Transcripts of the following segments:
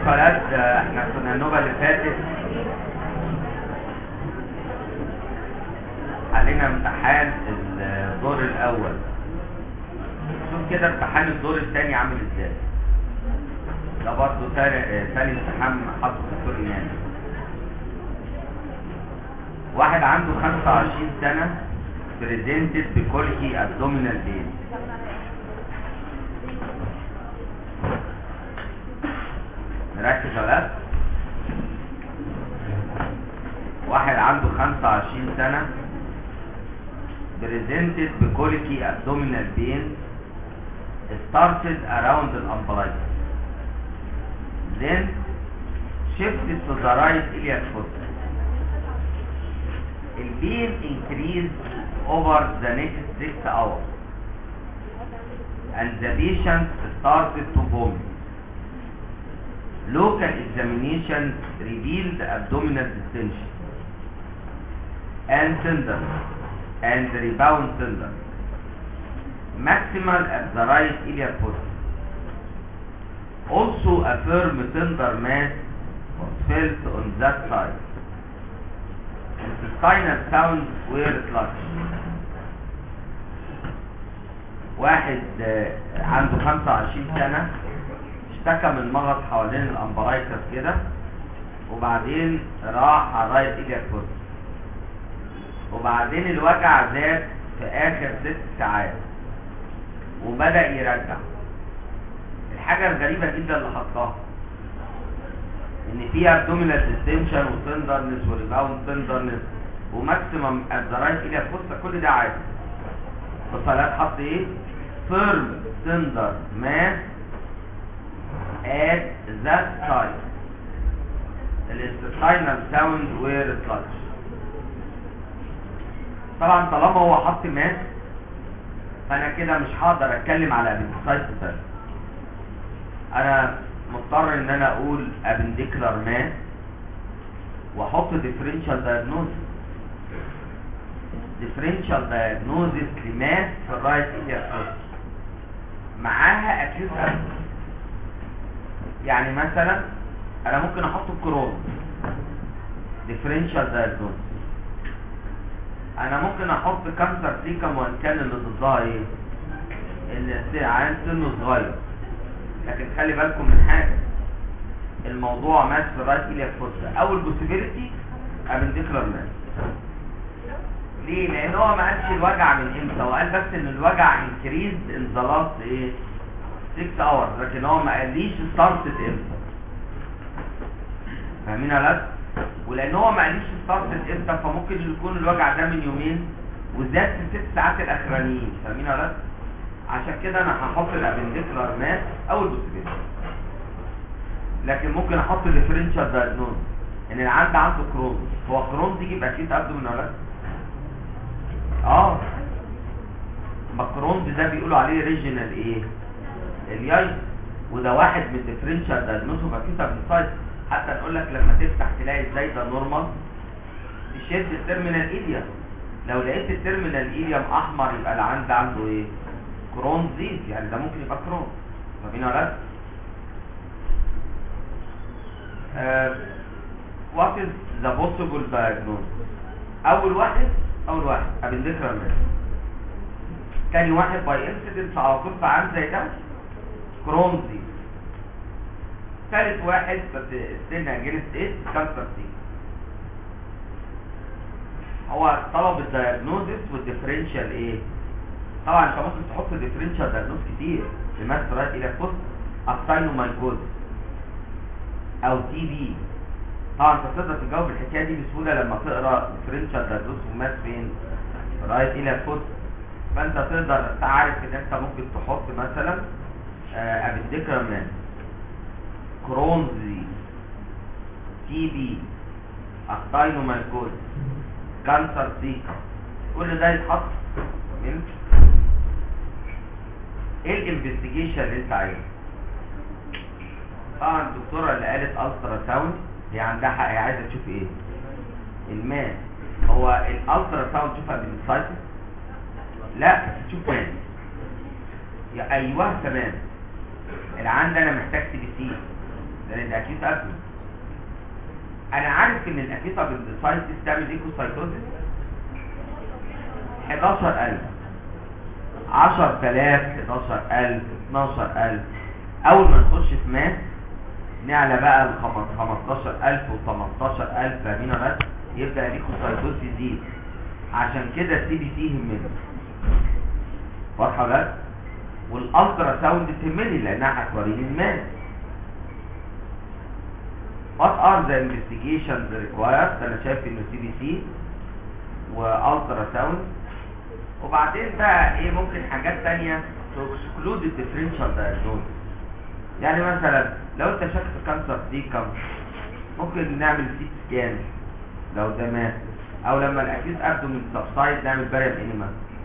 يا ولاد احنا كنا النوبة اللي فاتت علينا امتحان الدور الاول شوف كده امتحان الدور الثاني عامل ازاي ده برضه تاني تاني امتحان حط الدكتور نياني واحد عنده 25 سنة presented بكولكي abdominal pain نركز يا ولاد واحد عنده 25 سنة presented بكوليكي abdominal pain started around the umbilical then shifted to the right iliac fossa the pain increased over the next 6 hours and the patient started to vomit local examination revealed abdominal distension and tenderness and rebound tenderness maximal at the right iliac fossa also a firm tender mass was felt on that side intestinal sounds were sluggish واحد عنده 25 سنة اشتكى من مغص حوالين الامبرايكس كده وبعدين راح على الرايت ايديك فوت وبعدين الوجع زاد في اخر ست ساعات وبدأ يرجع الحاجة الغريبة جدا اللي حطاها ان في ابدومينال ديستنشن وتندرنس وريباوند تندرنس وماكسيمم ات ذا رايت ايديك فوت كل ده عادي بص على حط ايه فيرم تندر ماس at that time الاستساينال ساوند وير سلاتش طبعا طالما هو حط ماس فانا كده مش هقدر اتكلم على ابندسايتس انا مضطر ان انا اقول ابنديكلر ماس واحط ديفرنشال دايجنوز ديفرنشال دايجنوزيس لماس في الرايت ايديا معاها اكيوت يعني مثلا انا ممكن احط الكرون ديفرنشال دايجنوز انا ممكن احط كانسر سيكم وان كان اللي ضدها ايه اللي عين سنه صغير لكن خلي بالكم من حاجه الموضوع ماس في الرايت ايلياك فوسا اول بوسيبيليتي ابنديكلر ماس ليه لان هو ما قالش الوجع من امتى هو قال بس ان الوجع انكريز ان ذا لاست ايه 6 اورز لكن هو ما قاليش ستارتد امتى فاهمين يا ولاد ولان هو ما قاليش ستارتد امتى فممكن يكون الوجع ده من يومين وزاد في الست ساعات الاخرانيين فاهمين يا ولاد عشان كده انا هحط الابنديكولار ماس او البوسيبيليتي لكن ممكن احط ديفرنشال دايجنوز ان العند عنده كرونز هو كرونز يجيب اكيد قبله من ولاد اه ما كرونز ده بيقولوا عليه ريجينال ايه الياي وده واحد من الديفرنشال دايجنوز وباكيوت ابندسايتس حتى نقول لك لما تفتح تلاقي ازاي ده نورمال تشد التيرمينال ايديا لو لقيت التيرمينال ايديا احمر يبقى العند عنده ايه كرون زيت يعني ده ممكن يبقى كرون فاهمين ولا لا what is the possible diagnosis اول واحد اول واحد ابندكرال ماس تاني واحد باي انسيدنس على طول في عام زي ده كرون زيت ثالث واحد بس السن اجينست ايه كانسر سي هو طلب الدايجنوزس والديفرنشال ايه طبعا انت ممكن تحط ديفرنشال دايجنوز كتير لماس رايت الى بوست اكساينومايكوز او تي بي طبعا انت تقدر تجاوب الحكايه دي بسهوله لما تقرا ديفرنشال دايجنوز وماس فين رايت الى بوست فانت تقدر تعرف ان انت ممكن تحط مثلا ابنديكرال ماس كرونزي تي بي اكتاينومايكوز كانسر سيكا كل ده يتحط من ايه الانفستيجيشن اللي انت عايزه طبعا الدكتوره اللي قالت الترا ساوند هي عندها حق هي عايزه تشوف ايه الماء هو الالترا ساوند تشوفها بالسايتس لا تشوف ماء يا ايوه تمام العند انا محتاج سي بي سي لان ده اكيد ابني انا عارف ان الاكيد ابندسايتس تعمل ايكوسايتوزيس 11000 10000 11000 12000 اول ما نخش في ماس نعلى بقى ل 15000 و18000 فاهمين ولا لا؟ يبدا الايكوسايتوز يزيد عشان كده السي بي سي يهمني واضحه ولا لا؟ والالترا ساوند تهمني لانها هتوريني الماس What are the investigations required؟ انا شايف انه سي بي سي والترا ساوند وبعدين بقى ايه ممكن حاجات تانية to exclude the differential diagnosis يعني مثلا لو انت شاك في كانسر ديكم ممكن نعمل سيت سكان لو ده مات او لما الاكيد ابدومين سبسايد نعمل باريم انيما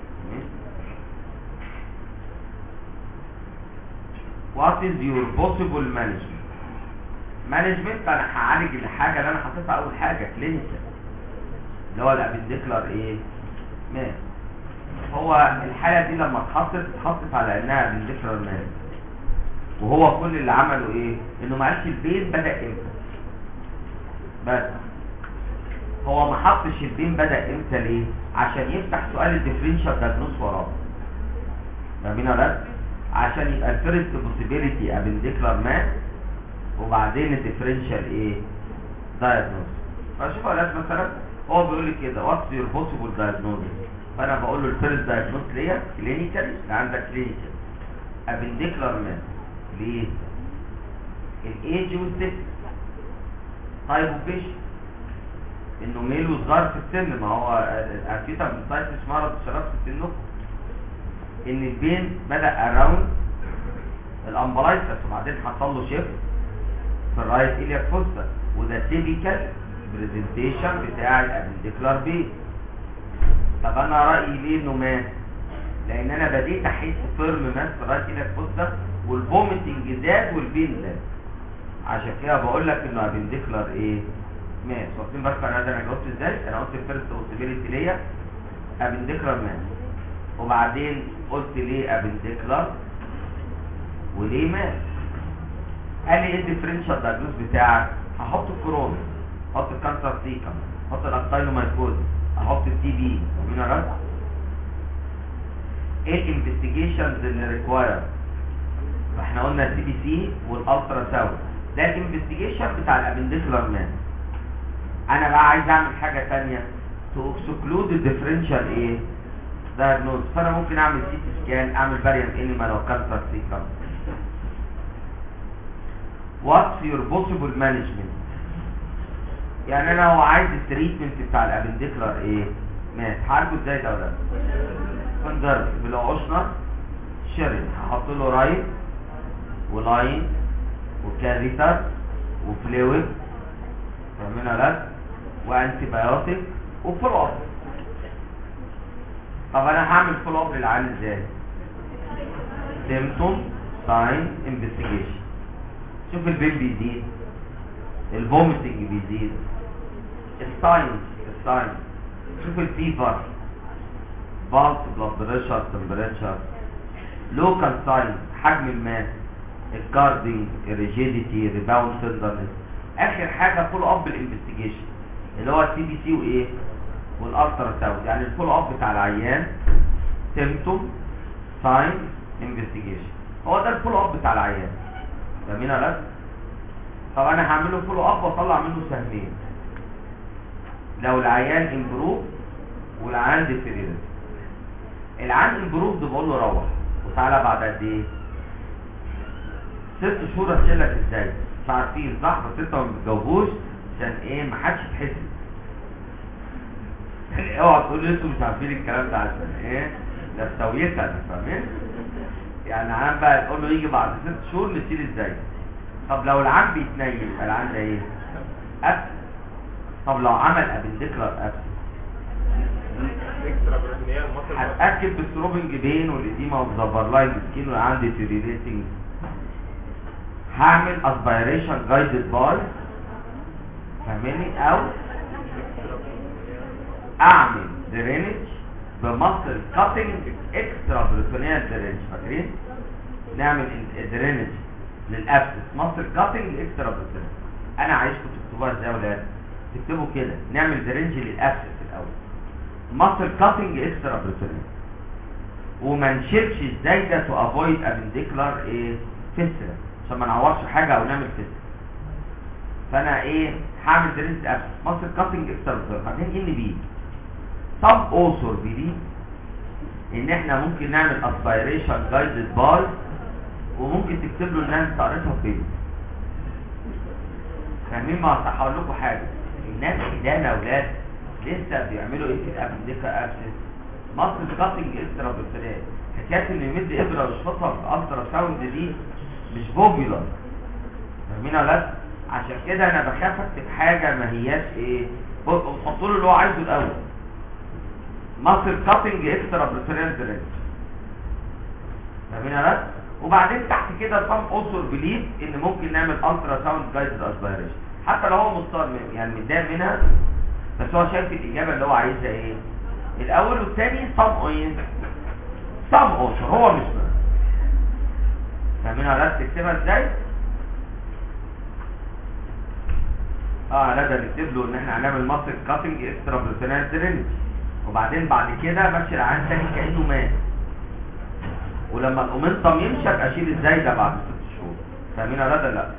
What is your possible management مانجمنت انا هعالج الحاجه اللي انا حاططها اول حاجه كلينيكال اللي هو الابنديكلر ايه مات هو الحاله دي لما اتحطت اتحطت على انها ابنديكلر مات وهو كل اللي عمله ايه انه ما قالش البين بدا امتى بس هو ما حطش البين بدا امتى ليه عشان يفتح سؤال الديفرنشال دايجنوز وراه فاهمين ولا لا عشان يبقى الفيرست بوسيبيليتي ابنديكلر مات وبعدين الديفرنشال ايه دايجنوز فشوف يا مثلا هو بيقول لي كده واتس يور بوسيبل دايجنوز فانا بقول له الفيرست دايجنوز ليا كلينيكال عندك كلينيكال ابنديكلر مات ليه الايج والسكس طيب وفيش انه ميل وصغار في السن ما هو اكيد مش مرض الشباب في سنكم ان البين بدا اراوند الامبلايتس وبعدين حصل له شيفت في الرايت الياك فوستا وده تيبيكال برزنتيشن بتاع الابنديكلر بي طب انا رايي ليه انه مات لان انا بديت احس فيرم ماس في الرايت الياك فوستا والفوميتنج زاد والبين زاد عشان كده بقول لك انه ابنديكلر ايه ماس واخدين بالكم انا انا جاوبت ازاي انا قلت الفيرست بوسيبيليتي ليا ابنديكلر ماس وبعدين قلت ليه ابنديكلر وليه ماس قال لي ايه الديفرنشال دايجنوز بتاعك هحط الكورونا احط الكانسر سيكم احط الاكتاينومايكوز احط التي بي مين رد ايه الانفستيجيشنز اللي ريكواير احنا قلنا السي بي سي والالترا ساوند ده الانفستيجيشن بتاع الابنديكولار مان انا بقى عايز اعمل حاجه ثانيه تو اكسكلود الديفرنشال ايه دايجنوز فانا ممكن اعمل سي تي سكان اعمل باريم انيما لو كانسر سيكم what's your possible management يعني انا هو عايز التريتمنت بتاع الابنديكولار ايه مات هعالجه ازاي ده ولا كونزرف لو عشنا شرن هحط له رايت ولاين وكاريتر وفلويد فاهمين ولا وانتي بايوتيك وفول اب طب انا هعمل فول اب للعيان ازاي سيمتوم ساين انفستيجيشن شوف البين بيزيد الفوميتنج بيزيد الساينس الساينس شوف الفيفر بالس بلاد بريشر تمبريتشر لوكال ساينس حجم الماس الكاردينج الريجيديتي ريباوند تندرنس اخر حاجه فول اب الانفستيجيشن اللي هو السي بي سي وايه والالترا ساوند يعني الفول اب بتاع العيان سيمتوم ساين انفستيجيشن هو ده الفول اب بتاع العيان فاهمين ولا لا طب انا هعمله فولو اب واطلع منه سهمين لو العيان امبروف والعيان ديفيريد العيان امبروف ده بقول له روح وتعالى بعد قد ايه ست شهور اشيلك ازاي مش عارفين صح بس انت ما بتجاوبوش عشان ايه ما حدش يحس اوعى تقول لي انتوا مش عارفين الكلام ده عشان ايه ده بسويتك فاهمين يعني العام بقى تقول له يجي بعد ست شهور نشيل ازاي طب لو العام بيتنيل يبقى العام ده ايه ابس طب لو عمل ابنديكلر ابس هتاكد بالثروبنج بين والاديما والزبرلاين سكين وعندي تيريليتنج هعمل اسبيريشن جايدد باي فاهماني او اعمل درينج بمصل كاتنج اكسترا بريتونيال درينج فاكرين نعمل درينج للابسس مصر كاتنج اكسترا بروتين انا عايزكم تكتبوها ازاي يا ولاد تكتبوا كده نعمل درنج للابسس الاول مصر كاتنج اكسترا بروتين وما نشيلش ازاي ده تو افويد ابنديكلر ايه فيسترا عشان ما نعورش حاجه او نعمل فيسترا فانا ايه هعمل درنج ابسس مصر كاتنج اكسترا بروتين بعدين ان بي طب اوصر بي ان احنا ممكن نعمل اسبيريشن جايدد باي وممكن تكتب له الناس قريتها فين فاهمين ما صح هقول لكم حاجه الناس ايدانا اولاد لسه بيعملوا ايه في الابنديكا ابسس مصر كاتنج اكسترا بالفلات حكايه انه يمد ابره ويشفطها في الترا ساوند دي مش بوبيلر فاهمين ولا لا عشان كده انا بخاف اكتب حاجه ما هياش ايه وتحط له اللي هو عايزه الاول مصر كاتنج اكسترا بالفلات درينج فاهمين ولا لا وبعدين تحت كده صم اوصر بليد ان ممكن نعمل الترا ساوند جايدد اسبيريشن حتى لو هو مضطر يعني متضايق منها بس هو شايف الاجابه اللي هو عايزها ايه الاول والثاني صم اوين صم اوصر هو مش بقى. فاهمين ولا لا تكتبها ازاي اه لا ده نكتب له ان احنا هنعمل مصر كاتنج اكسترا بروتينال درينج وبعدين بعد كده ماشي العيان تاني كانه مات ولما الاومنتم يمشي ابقى اشيل ازاي ده بعد ست شهور فاهمين ولا ده لا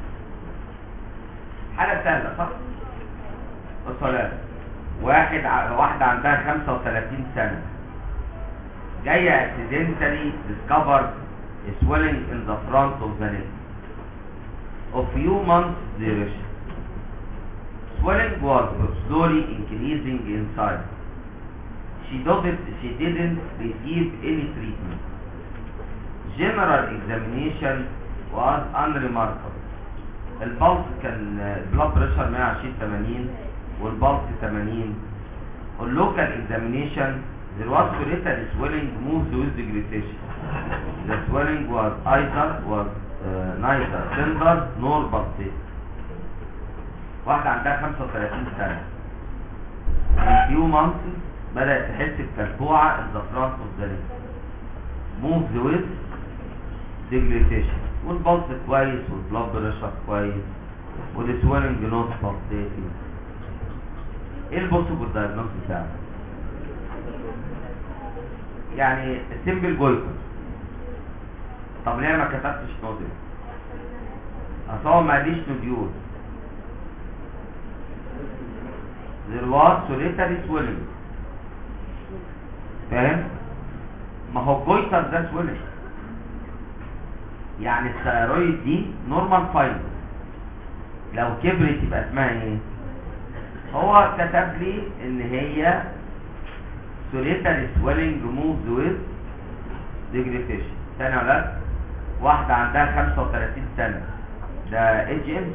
حاله سهله صح الصلاه واحد ع... واحده عندها 35 سنه جايه accidentally discovered a swelling in the front of the neck of few months duration swelling was slowly increasing in size she didn't she didn't receive any treatment general examination was unremarkable البلس كان البلاد بريشر 120 80 والبلس 80 واللوكال examination there was little swelling moved with degradation the swelling was either was uh, neither tender nor pulsating واحدة عندها 35 سنة in few months بدأت تحس بكلكوعة in the front of the leg moved with ديجليتيشن والبلس كويس والبلاد بريشر كويس والسويلنج نوت بالسيتي ايه البوسيبل دايجنوز بتاعه يعني سيمبل جويتر طب ليه ما كتبتش نودل اصل هو ما قاليش نوديول there was solitary swelling فاهم ما هو جويتر ده swelling يعني الثيرويد دي نورمال فايبر لو كبرت يبقى اسمها ايه هو كتب لي ان هي solitary swelling moves with degradation تاني ولا لا؟ واحدة عندها 35 سنة ده age ام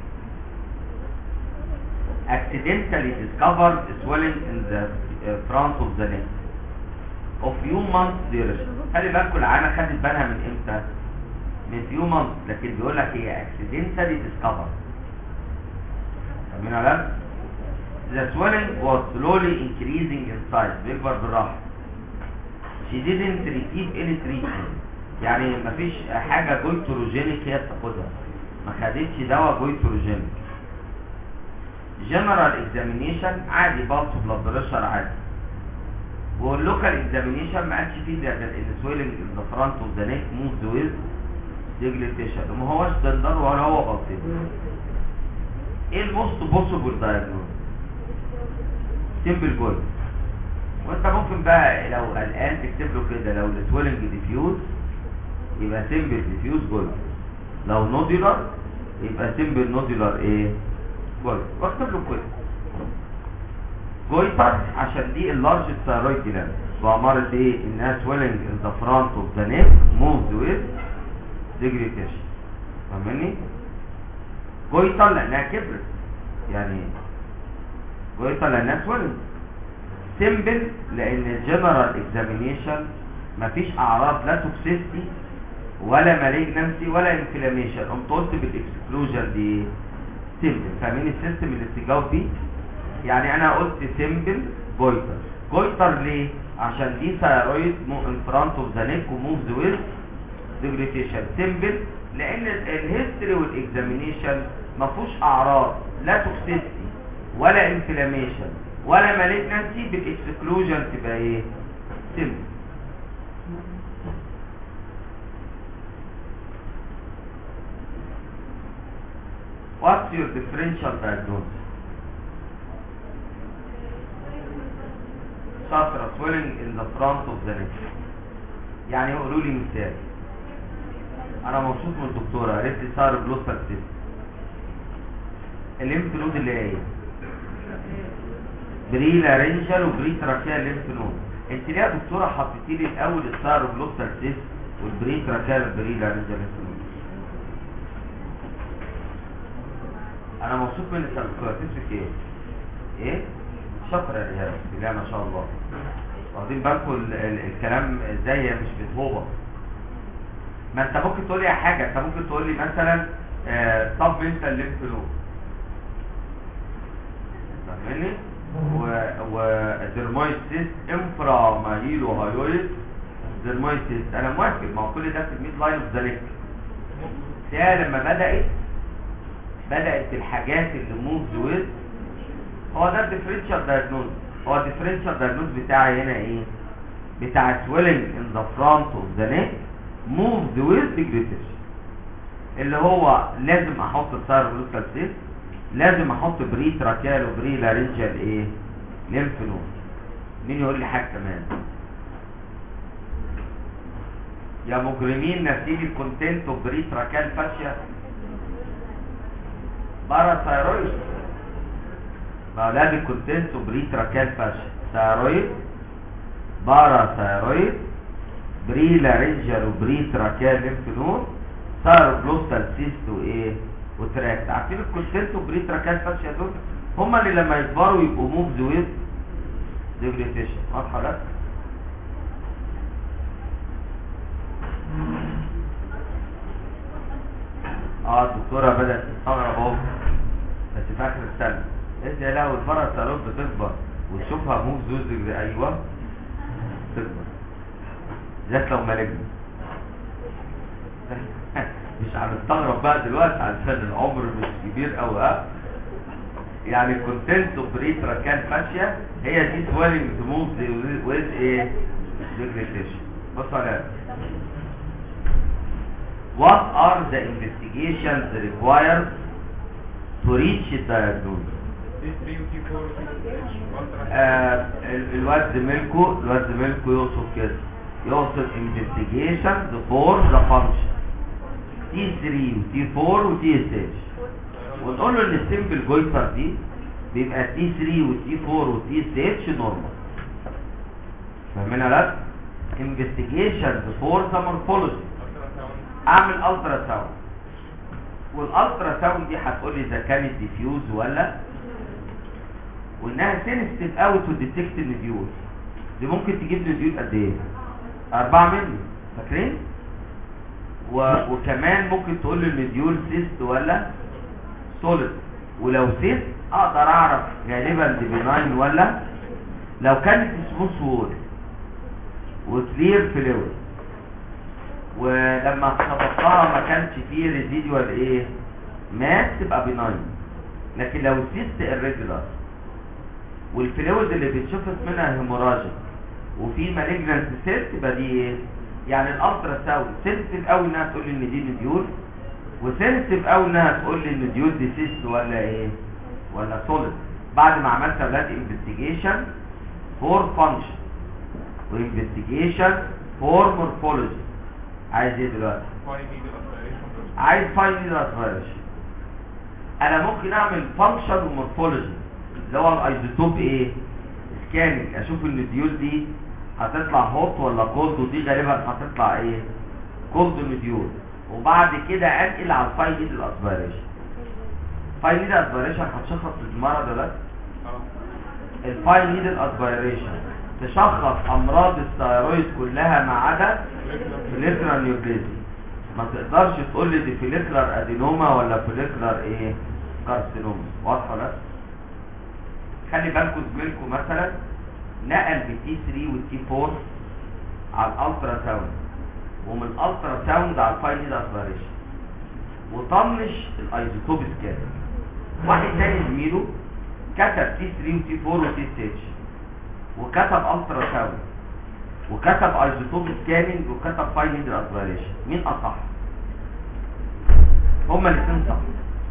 accidentally discovered swelling in the uh, front of the neck of few months duration خلي بالكم العانة خدت بالها من امتى من few months لكن بيقول لك هي accidentally discovered فاهمين ولا لا؟ The swelling was slowly increasing in size بيكبر بالراحة she didn't receive any treatment يعني مفيش حاجة جويتروجينيك هي بتاخدها ما خدتش دواء جويتروجينيك general examination عادي بالس بلاد بريشر عادي واللوكال examination ما عادش فيه ده ان swelling in the front of the neck moves with deglutition وما هوش تندر ولا هو بسيط ايه الموست بوسيبل دايجنوز سيمبل جول وانت ممكن بقى لو قلقان تكتب له كده لو السويلنج ديفيوز يبقى سيمبل ديفيوز جول لو نودولار يبقى سيمبل نودولار ايه جول واكتب له كده جويتر عشان دي اللارج ثايرويد جلاند بأمارة ايه انها سويلنج ان ذا فرونت اوف ذا نيك موفز ويز ديجريتيشن فاهمني جويتر لانها كبرت يعني جويتر لانها سويلنج سيمبل لان الجنرال اكزامينيشن مفيش اعراض لا توكسيستي ولا مالجنسي ولا انفلاميشن قمت قلت بالاكسكلوجن دي سيمبل فاهمين السيستم اللي تجاوب بيه يعني انا قلت سيمبل جويتر جويتر ليه عشان دي ثايرويد ان فرونت اوف ذا نيك وموفز ويز ديجريتيشن سيمبل لان الهيستوري والاكزامينيشن ما فيهوش اعراض لا توكسيستي ولا انفلاميشن ولا مالجنسي بالاكسكلوجن تبقى ايه سيمبل What's your differential diagnosis? شاطرة swelling in the front of the neck يعني قولوا لي مثال انا مبسوط من الدكتورة قالت لي صار بلوستر سيست الليمف نود اللي هي ايه بري لارنجال وبري تراكيال ليمف نود انت ليه يا دكتورة حطيتي لي الاول الصار بلوستر سيست والبري تراكيال والبري لارنجال ليمف نود انا مبسوط من الدكتورة تمسك ايه ايه شاطرة يا ريهام بسم الله ما شاء الله واخدين بالكم ال- ال- الكلام ازاي هي مش بتهوبة ما انت ممكن تقول لي حاجة انت ممكن تقول لي مثلا طب انت الليمف نود فاهمني و ودرمايسيس انفرا ماهيلو هايويد درمايسيس انا موافق ما هو كل ده في الميد لاين اوف ذا ليك لما بدأت بدأت الحاجات اللي موفز ويز هو ده الديفرنشال دايجنوز هو الديفرنشال دايجنوز بتاعي هنا ايه بتاع swelling in the front of the neck moves with degradation اللي هو لازم احط السيروبلوكال سيست لازم احط بري تراكيال وبري لارنجال ايه ليمف نود مين يقول لي حاجه كمان يا مجرمين نسيب الكونتنت وبري تراكيال فاشيا باراثايرويد ما اولاد الكونتنت وبري تراكيال فاشيا ثايرويد باراثايرويد بري لارنجال وبري تراكيال ليمف نود سيروبلوستال سيست وايه وتراكت عارفين الكونتنت وبري تراكيال فاشيا دول هم اللي لما يكبروا يبقوا موفز ويز ديجريتيشن واضحه ده اه الدكتوره بدات تستغرب اهو بس في اخر السنه قلت يا لهوي المره الصاروخ بتكبر وتشوفها موفز ويز ايوه تكبر ذات لو مالجنا مش هنستغرب بقى دلوقتي علشان العمر مش كبير قوي ها يعني الكونتنت اوف ريترا كان ماشيه هي دي سويلنج تو موف ويز ايه ديجريتيشن بص على What are the investigations required to reach the diagnosis? آه ال- الواد زميلكو الواد زميلكو يقصد كده يقصد investigations for the function T3 و T4 و TSH ونقول له ان السيمبل جويتر دي بيبقى T3 و T4 و TSH نورمال فاهمين يا ولاد؟ investigations for the morphology اعمل الترا ساوند والالترا ساوند دي هتقول لي اذا كانت ديفيوز ولا وانها سينستيف قوي تو ديتكت النيديول دي ممكن تجيب نيديول قد ايه 4 مللي فاكرين و... وكمان ممكن تقول لي النيديول سيست ولا سوليد ولو سيست اقدر اعرف غالبا دي بناين ولا لو كانت سموث وول وكلير فلويد ولما خبطتها ما كانش فيه ريزيدوال ايه مات تبقى بناين لكن لو سيست الريجولار والفلويد اللي بيتشفط منها هيموراجيك وفي مالجنانت سيل تبقى دي ايه يعني الالترا ساوند سنسيتيف قوي انها تقول لي ان دي نديول وسنسيتيف قوي انها تقول لي ان ديول دي سيست ولا ايه ولا سوليد بعد ما عملت اولاد انفستيجيشن فور فانكشن وانفستيجيشن فور مورفولوجي عايز ايه دلوقتي عايز فاين نيدل اسبيريشن انا ممكن اعمل فانكشن ومورفولوجي اللي هو الايزوتوب ايه سكاننج اشوف ان الديول دي هتطلع هوت ولا كولد ودي غالبا هتطلع ايه كولد نديول وبعد كده انقل على الفاين نيدل اسبيريشن فاين نيدل اسبيريشن هتشخص المرض ده الفاين نيدل اسبيريشن تشخص امراض الثيرويد كلها ما عدا فوليكولار نيوبليزي ما تقدرش تقول لي دي فوليكولار ادينوما ولا فوليكولار ايه كارسينوما واضحه لا خلي بالكم زميلكم مثلا نقل بتي 3 والتي 4 على الالترا ساوند ومن الالترا ساوند على الفاين نيد اسبيريشن وطنش الايزوتوب سكان واحد تاني زميله كتب تي 3 وتي 4 وتي 6 وكتب الترا ساوند وكتب ايزوتوب سكاننج وكتب فاين هيدر اسبيريشن مين اصح هما الاثنين صح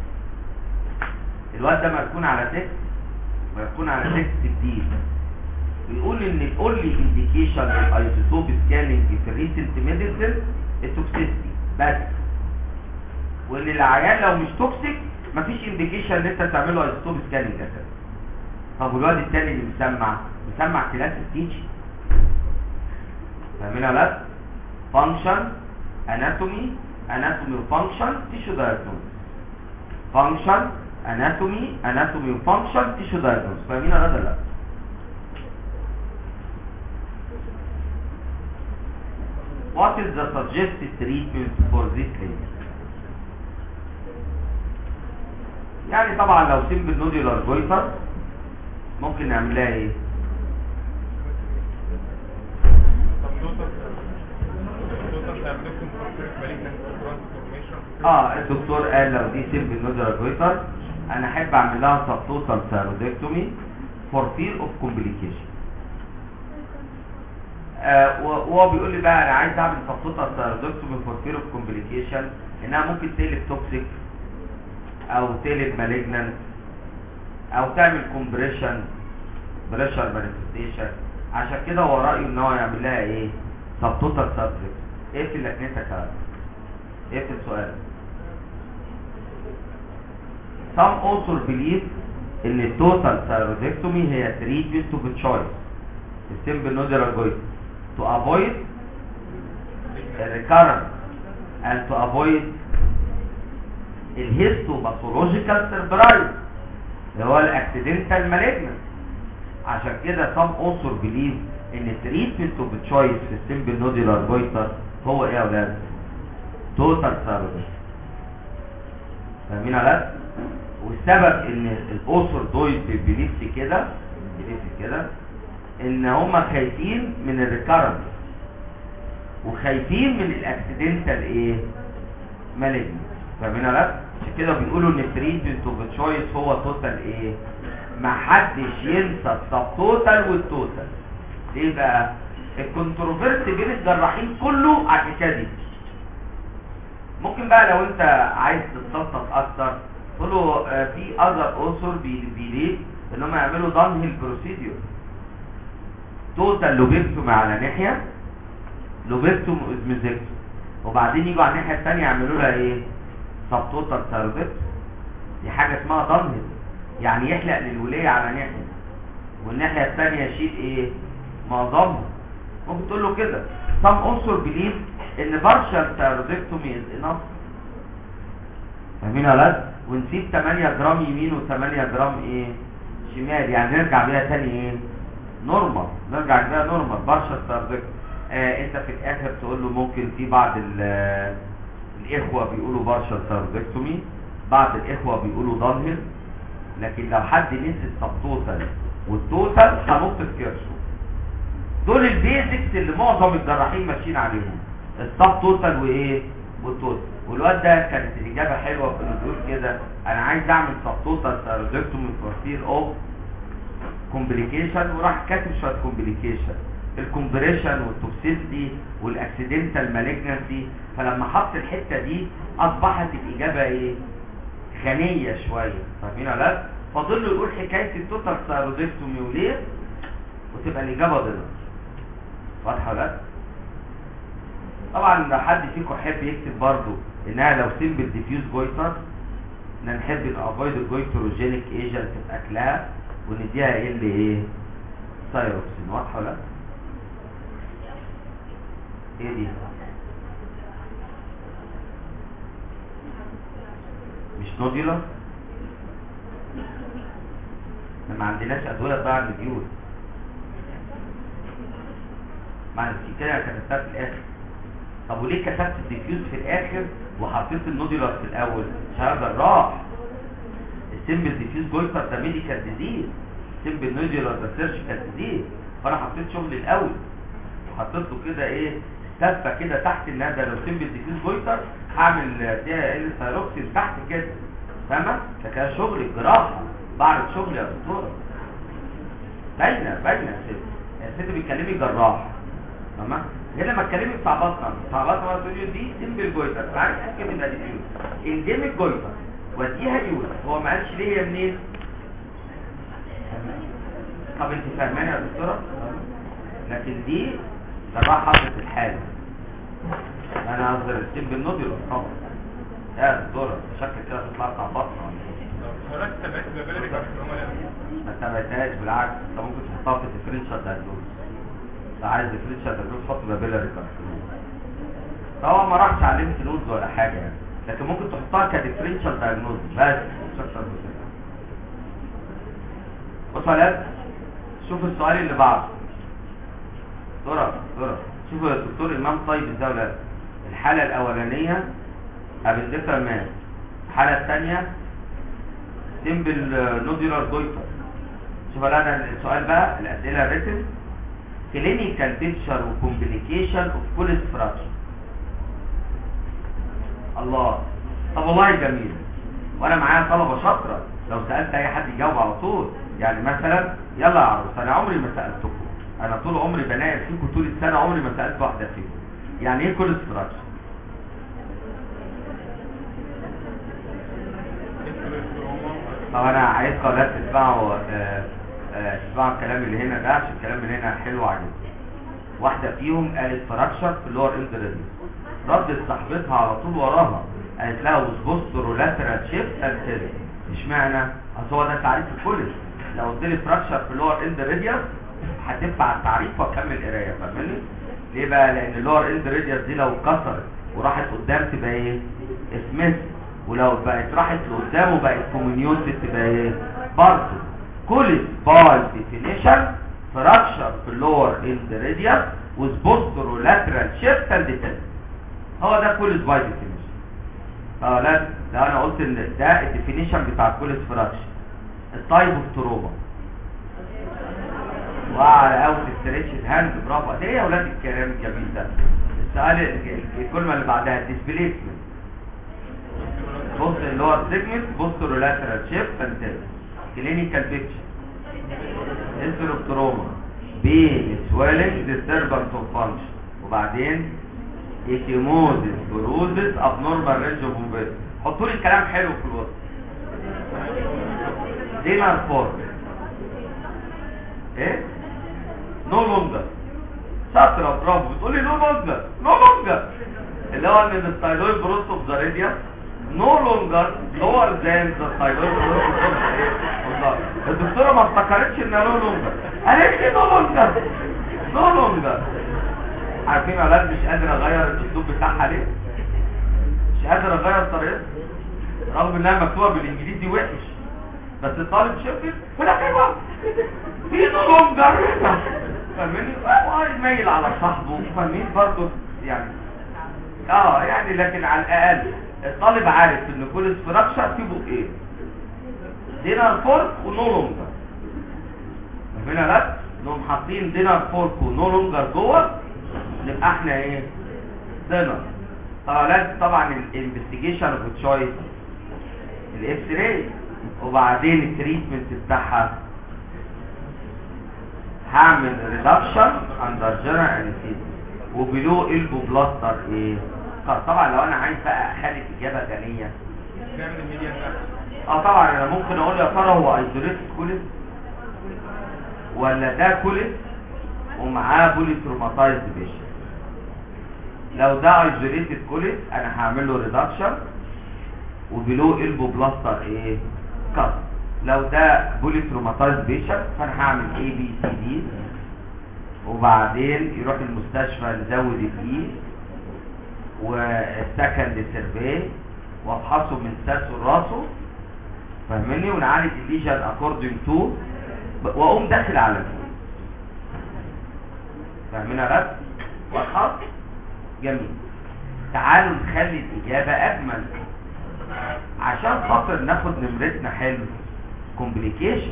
الواد ده مركون على تكست مركون على تكست جديد بيقول ان الاونلي انديكيشن للايزوتوب سكاننج في الريسنت ميديسن التوكسيستي بس وان العيان لو مش توكسيك مفيش انديكيشن ان انت تعمله ايزوتوب سكاننج اساسا طب والواد التاني اللي مسمع مسمع كلاس ستيتش فاهمين يا ولاد فانكشن اناتومي اناتومي وفانكشن تيشو دايجنوز فانكشن اناتومي اناتومي وفانكشن تيشو دايجنوز فاهمين يا ولاد ولا لا What is the suggested treatment for this case? يعني طبعا لو سيمبل نوديولار جويتر ممكن نعملها ايه اه الدكتور قال لو دي سيمبل نوديولار جويتر انا احب اعمل لها سبتوتال ثيرودكتومي فور فير اوف كومبليكيشن وهو بيقول لي بقى انا عايز اعمل سبتوتال ثيرودكتومي فور فير اوف كومبليكيشن انها ممكن تقلب توكسيك او تقلب مالجنانت او تعمل كومبريشن بريشر مانيفستيشن عشان كده هو رايه ان هو يعمل لها ايه سبتوتال سبجكت ايه في لكنتك يا ايه في السؤال some author believe ان التوتال thyroidectomy هي treatment of choice السيمبل نودر جويد to avoid recurrence and to avoid الهيستوباثولوجيكال سيربرايز اللي هو الاكسيدنتال مالجنس عشان كده some author believe ان treatment of choice في السيمبل نودولار جويتر هو ايه يا اولاد توتال ثيرابي فاهمين يا اولاد والسبب ان الاوثر دول بيليفت كده بيليفت كده ان هم خايفين من الريكارنس وخايفين من الاكسيدنتال ايه مالجنس فاهمين يا اولاد عشان كده بيقولوا ان التريتمنت اوف تشويس هو توتال ايه ما حدش ينسى السب توتال والتوتال ليه بقى الكونتروفيرس بين الجراحين كله على الحكايه دي ممكن بقى لو انت عايز تتسلطن اكتر تقول له آه، في اذر اوثر بيليه ان هم يعملوا دان هيل بروسيديور توتال لوبيكتوم على ناحيه لوبيكتوم ازميزكتوم وبعدين يجوا على الناحيه الثانيه يعملوا لها ايه سب توتال سيرفكت دي حاجه اسمها دان هيل يعني يحلق للوليه على ناحيه والناحيه الثانيه يشيل ايه معظمها ممكن تقول له كده some also believe ان partial thyroidectomy is enough فاهمين يا ولاد ونسيب 8 جرام يمين و8 جرام ايه شمال يعني نرجع بيها تاني ايه نورمال نرجع بيها نورمال partial thyroidectomy آه انت في الاخر تقول له ممكن في بعض ال- الاخوه بيقولوا partial thyroidectomy بعض الاخوه بيقولوا downhill لكن لو حد نسي السبتوتال والتوتال هنط في كرشه دول البيزكس اللي معظم الجراحين ماشيين عليهم السب توتال وايه والتوتال والواد ده كانت الاجابه حلوه في انه بيقول كده انا عايز اعمل سب توتال ثيرودكتومي فور فير اوف كومبليكيشن وراح كاتب شويه كومبليكيشن الكومبريشن والتوكسيستي والاكسيدنتال مالجنسي فلما حط الحته دي اصبحت الاجابه ايه غنيه شويه فاهمين ولا لا فاضل له يقول حكايه التوتال ثيرودكتومي وليه وتبقى الاجابه ضد واضحه ولا لا طبعا لو حد فيكم يحب يكتب برضو انها لو سيمبل ديفيوز جويتر ان نحب نافويد الجويتروجينيك ايجنت في اكلها ونديها ايه اللي ايه ثايروكسين واضحه ولا لا ايه دي مش نوديولار ما عندناش ادويه تضيع الديول مع كده كتبتها في الاخر طب وليه كتبت الديفيوز في الاخر وحطيت النوديولار في الاول شهر جراح السيمبل ديفيوز جويتر ده ميديكال ديزيز سيمبل نوديولار ده سيرجيكال ديزيز فانا حطيت شغل الاول وحطيت له كده ايه تفه كده تحت النادى لو سيمبل ديفيوز جويتر هعمل دي ال ثايروكسين تحت كده فاهمه ده كان شغل جراحه بعرض شغل يا دكتوره باينه باينه يا ست يا ست بتكلمي جراح فاهمه هنا لما اتكلمي بتاع بطنه بتاع بطنه تقول لي دي سيمبل جويتر عارف ممكن تبقى ديفيوز انديميك جويتر وديها يوز هو ما قالش ليه هي منين طب انت فاهمانه يا دكتوره لكن دي صراحه حصلت الحاله انا اقدر السيمبل نوديولوس طبعا يا دكتوره شكل كده تطلع بتاع بطنه حضرتك تابعت بابيلاري كارسينوما ليه؟ ما تبعتهاش بالعكس انت ممكن تحطها في الديفرنشال دايجنوز لو عايز ديفرنشال دايجنوز حط بابيلاري كارسينوما طبعا ما راحش على الليمف نودز ولا حاجه يعني لكن ممكن تحطها كديفرنشال دايجنوز بس مش اكتر من كده بصوا يا ولاد شوف السؤال اللي بعده دكتوره دكتوره شوفوا يا دكتور امام طيب ازاي يا ولاد الحاله الاولانيه ابندكتر مان الحاله الثانيه سيمبل نودولار جويتر شوف انا السؤال بقى الاسئله الريتم كلينيكال بيكتشر وكومبليكيشن اوف كوليس فراكشر الله طب والله جميل وانا معايا طلبه شاطره لو سالت اي حد يجاوب على طول يعني مثلا يلا يا عروس انا عمري ما سالتكم انا طول عمري بناقش فيكم طول السنه عمري ما سالت واحده فيكم يعني ايه كوليس فراكشر طب انا عايزكم اولاد تسمعوا آه، آه، تسمعوا الكلام اللي هنا ده عشان الكلام اللي هنا حلو وعجيب واحده فيهم قالت فراكشر في اللور اند ريديوس ردت صاحبتها على طول وراها قالت لها وسبوسترولاترال شيفت انتري اشمعنى اصل هو ده تعريف الكوليس لو قلت لي فراكشر في اللور اند ريديوس هتدفع التعريف واكمل قرايه فاهمني ليه بقى لان اللور اند ريديوس دي لو اتكسرت وراحت قدام تبقى ايه اسمس ولو بقت راحت لقدام وبقت كوميونيوتد تبقى ايه برضه كوليس باي ديفينيشن فراكشر في اللور اند ريديوس وسبوسترولاترال شيفت اند هو ده كوليس باي ديفينيشن اه لا ده انا قلت ان ده الديفينيشن بتاع كوليس فراكشر التايب اوف تروما وعلى اوت ستريتش هاند برافو ده ايه يا اولاد الكلام الجميل ده السؤال الكلمه اللي بعدها ديسبليسمنت بص اللي هو سيجمنت بص رولاترال شيفت فانتل كلينيكال بيكتشر هيستوري اوف تروما بين سويلنج ديستربنس اوف فانكشن وبعدين ايكيموزيس بروزيس ابنورمال رينج اوف موفمنت حطوا لي الكلام حلو في الوسط دينار فور ايه نو لونجر شاطره برافو بتقولي نو لونجر نو لونجر اللي هو ان الستايلويد بروست اوف ذا راديوس نو لونجر لور ذان ذا ستايلويد بروست اوف الدكتوره ما افتكرتش انها نو لونجر قالت لي نو لونجر نو لونجر عارفين يا ولاد مش قادر اغير الاسلوب بتاعها ليه مش قادر اغير طريقتها رغم انها مكتوبه بالانجليزي وحش بس الطالب شفت ولا حلوه في نو لونجر فاهمين وعايز مايل على صاحبه فاهمين برضه يعني اه يعني لكن على الاقل الطالب عارف ان كل ستراكشر فيه بقين دينار فورك ونو لونجر فاهمين لا انهم حاطين دينار فورك ونو لونجر جوه نبقى احنا ايه دينار طبعا طبعا الانفستيجيشن اوف تشويس الاكس راي وبعدين التريتمنت بتاعها هعمل ريدكشن اندر جنرال انستيزيا وبلو البو بلاستر ايه طب طبعا لو انا عايز بقى اخلي اجابه غنيه نعمل الميديان ده اه طبعا انا ممكن اقول يا ترى هو ايزوليت كوليس ولا ده كوليس ومعاه بولي تروماتايزد بيشن لو ده ايزوليتد كوليس انا هعمل له ريدكشن وبلو البو بلاستر ايه كات لو ده بولي تروماتايزد بيشن فانا هعمل اي بي سي دي وبعدين يروح المستشفى نزود الاي والسكند سيرفي وافحصه من ساسه لراسه فاهمني ونعالج الليجن اكوردنج تو واقوم داخل على الفول فاهمين يا رب واضحه جميل تعالوا نخلي الاجابه اجمل عشان خاطر ناخد نمرتنا حلو كومبليكيشن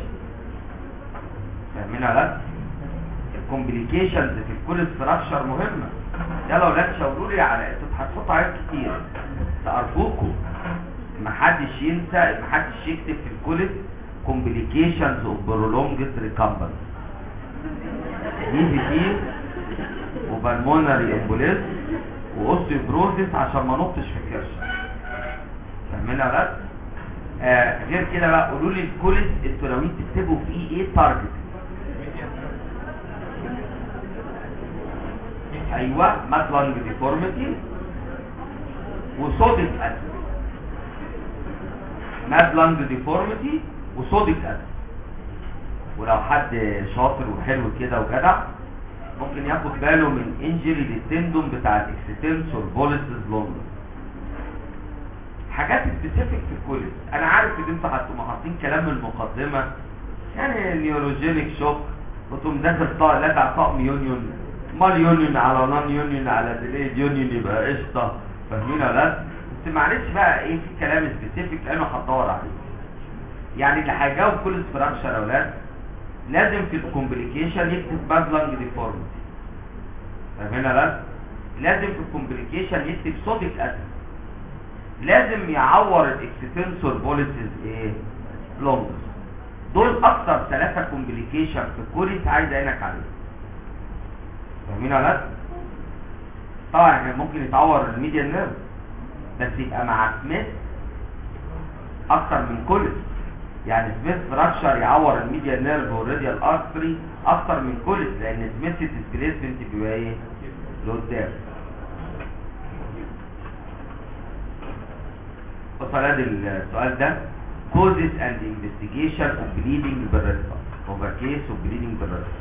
فاهمين يا رب الكومبليكيشنز في الكل ستراكشر مهمه يلا يا ولاد شاوروا لي على انتوا هتحطوا حاجات كتير ارجوكم ما حدش ينسى ما حدش يكتب في الكوليت complications of prolonged recumbency دي في تي وبالمونري امبوليز واوستيوبروزيس عشان ما نطش في الكرش فاهمين يا ولاد آه غير كده بقى قولوا لي الكوليت انتوا ناويين تكتبوا فيه ايه تارجت ايوه ماتلانج ديفورميتي وصوديك اسيد ماتلانج ديفورميتي وصوديك اسيد ولو حد شاطر وحلو كده وجدع ممكن ياخد باله من انجري للتندوم بتاع الاكستنسور فوليسز لونجر حاجات سبيسيفيك في الكوليس انا عارف ان انتوا هتبقوا حاطين كلام من المقدمه يعني نيوروجينيك شوك وتقوم داخل طاق لدع طقم يونيون مال يونيون على نون يونيون على ديليد يونيون يبقى قشطه فاهمين ولا لا بس معلش بقى ايه في كلام سبيسيفيك لانه هتدور عليه يعني اللي هيجاوب كل ستراكشر يا اولاد لازم في الكومبليكيشن يكتب باد لانج ديفورميتي فاهمين ولا لا لازم في الكومبليكيشن يكتب صوديك اسيد لازم يعور الاكستنسور بوليسز ايه لونجز دول اكتر ثلاثه كومبليكيشن في الكوريس عايز عينك عليهم فاهمين ولا لا طبعا احنا ممكن يتعور الميديان نيرف بس يبقى مع سميث اكتر من كوليس يعني سميث فراكشر يعور الميديان نيرف والراديال ارتري اكتر من كوليس لان سميث ديسبيسمنت بيبقى ايه لقدام فلاد السؤال ده causes and investigation of bleeding بالرسمة of a case of bleeding بالرسمة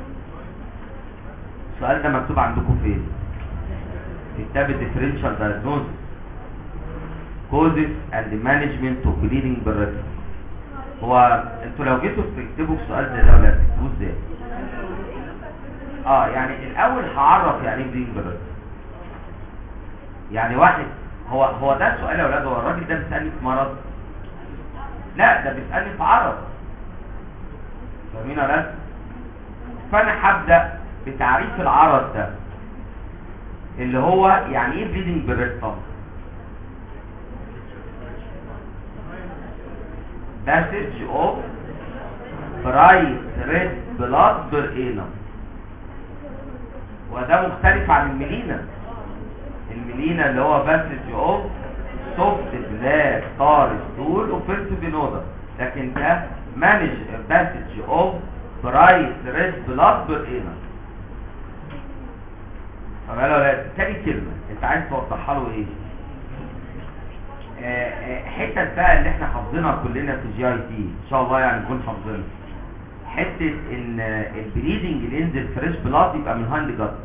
السؤال ده مكتوب عندكم فين في كتاب differential diagnosis causes and management of bleeding بالرسمة هو انتوا لو جيتوا تكتبوا السؤال زي ده ولا تكتبوه ازاي اه يعني الاول هعرف يعني ايه bleeding بالرسمة يعني واحد هو هو ده السؤال يا اولاد هو الراجل ده بيسالني في مرض لا ده بيسالني في عرض فاهمين يا اولاد فانا هبدا بتعريف العرض ده اللي هو يعني ايه بليدنج بالريكتم passage of bright red blood per annum وده مختلف عن الميلينا الميلينا اللي هو باسج اوف سوفت بلاك طار ستول وفيرست بينودا لكن ده مانج باسج اوف برايت ريد بلاد برينا طب يا ولاد تاني كلمه انت عايز توضحها له ايه آه، آه، حتت بقى اللي احنا حافظينها كلنا في جي اي تي ان شاء الله يعني نكون حافظينها حته ان آه، البليدنج اللي ينزل فريش بلاد يبقى من هاند جت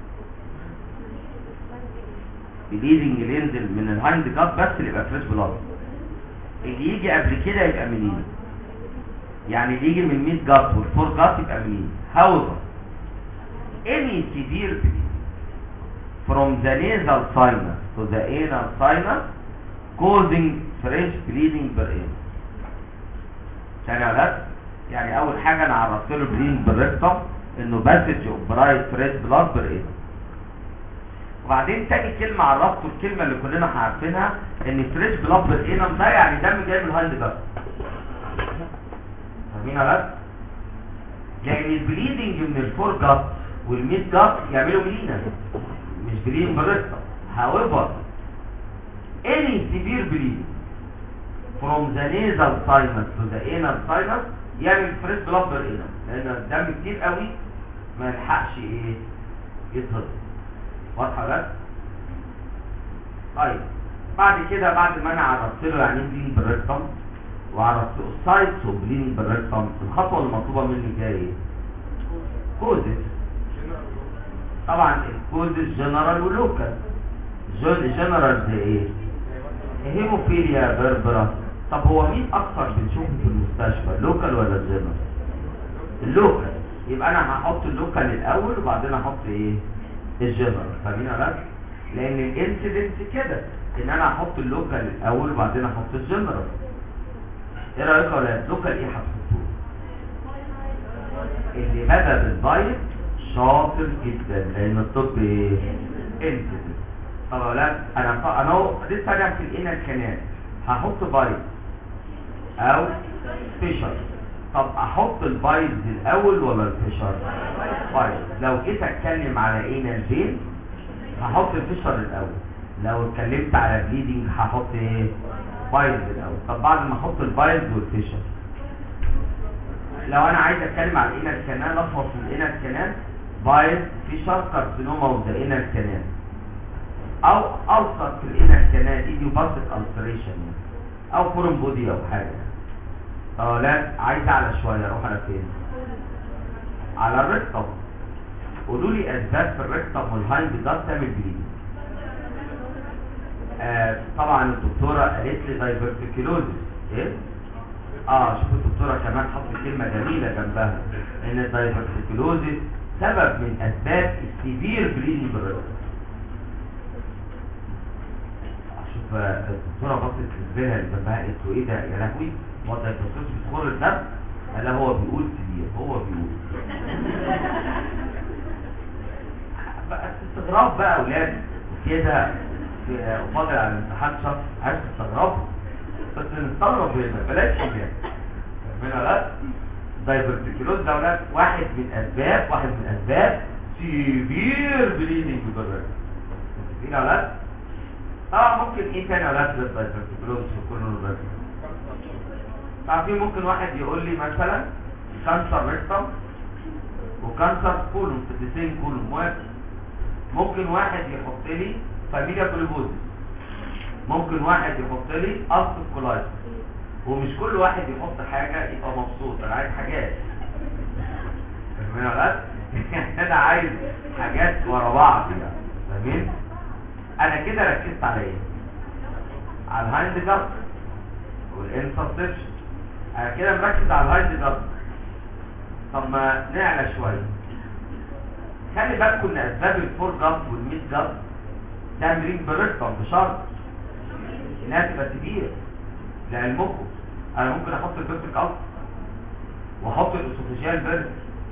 بليدنج اللي ينزل من الهايند جات بس اللي يبقى فريش بلاد اللي يجي قبل كده يبقى منين يعني اللي يجي من 100 جات والفور جات يبقى منين however any severe bleeding from the nasal sinus to the anal sinus causing fresh bleeding per annum ثاني يا ولاد يعني اول حاجه انا عرفت له bleeding بالريكتم انه باسج اوف برايت فريش بلاد بر annum وبعدين تاني كلمة عرفته الكلمة اللي كلنا عارفينها ان فريش بلاد بالانم ده يعني دم جاي من الهايند جات فاهمين يا ولاد؟ لان البليدنج من الفور جات والميد جات يعملوا ملينا مش بليدنج بالريكتم however any severe bleeding from the nasal sinus to the anal sinus يعمل فريش بلاد بالانم لان الدم كتير قوي ما يلحقش ايه يتهضم واضحه بس طيب بعد كده بعد ما انا عرفت له يعني ايه بلين بالريكتم وعرفت له السايتس وبلين بالريكتم الخطوه المطلوبه مني جايه ايه كوزس طبعا الكوزس جنرال ولوكال جنرال زي ايه هيموفيليا بربرا طب هو مين اكثر بنشوفه في المستشفى لوكال ولا جنرال اللوكال يبقى انا هحط اللوكال الاول وبعدين احط ايه الجنرال فاهمين يا ولاد لان الانسيدنس كده ان انا احط اللوكال الاول وبعدين احط الجنرال ايه رايك يا ولاد لوكال ايه هتحطوه اللي بدا بالدايت شاطر جدا لان الطب ايه sensitive طب يا ولاد انا انا اهو لسه راجع في الانر كانال هحط بايظ او فيشر طب احط البايظ الاول ولا الفيشر بايظ لو جيت اتكلم على انال فين هحط الفيشر الاول لو اتكلمت على بليدنج هحط ايه بايظ الاول طب بعد ما احط البايظ والفيشر لو انا عايز اتكلم على الانر كانال افحص الانر كانال بايظ فيشر كارسينوما اوف ذا انر كانال او اوسط في الانر كانال ايديوباثيك التريشن او فورم بودي او حاجه اه لا عايز اعلى شويه اروح على فين على الريكتم قولوا لي اسباب في الريكتم والهايند جاد تعمل بليدنج آه طبعا الدكتوره قالت لي دايفرتيكيلوزيس ايه اه شوف الدكتوره كمان حط كلمه جميله جنبها ان الدايفرتيكيلوزيس سبب من اسباب السيفير بليدنج بالريكتم شوف الدكتوره بصت للزباله اللي جنبها قالت له ايه ده يا لهوي هو الدايفرتيكيلوزيس بتخر الدم قال لها هو بيقول سيفير هو بيقول بقى استغراب بقى اولاد كده في فاضل على الامتحان شهر عايز تستغرب بس نستغرب هنا بلاش كده فاهمين ولا دايفرتيكلوز ده اولاد واحد من اسباب واحد من اسباب سيفير بليدنج بالرئه متفقين ولا اه ممكن ايه تاني اولاد للدايفرتيكلوز في كل الرئه عارفين ممكن واحد يقول لي مثلا كانسر ريكتم وكانسر كولوم في الديسين كولوم واحد ممكن واحد يحط لي فاميليا بوليبوزيس ممكن واحد يحط لي اصل كولايتس ومش كل واحد يحط حاجة يبقى مبسوط انا عايز حاجات فاهمين ولا انا عايز حاجات ورا بعض يعني فاهمين انا كده ركزت على ايه على الهايند جاب والانسبشن انا كده مركز على الهايند جاب طب ما نعلى شويه خلي بالكم ان اسباب الفور جاب والميد جاب تمرين بريكتم بشرط انها تبقى كبيره لعلمكم انا ممكن احط البيبتيك الف واحط الاسوفيجيال بيرد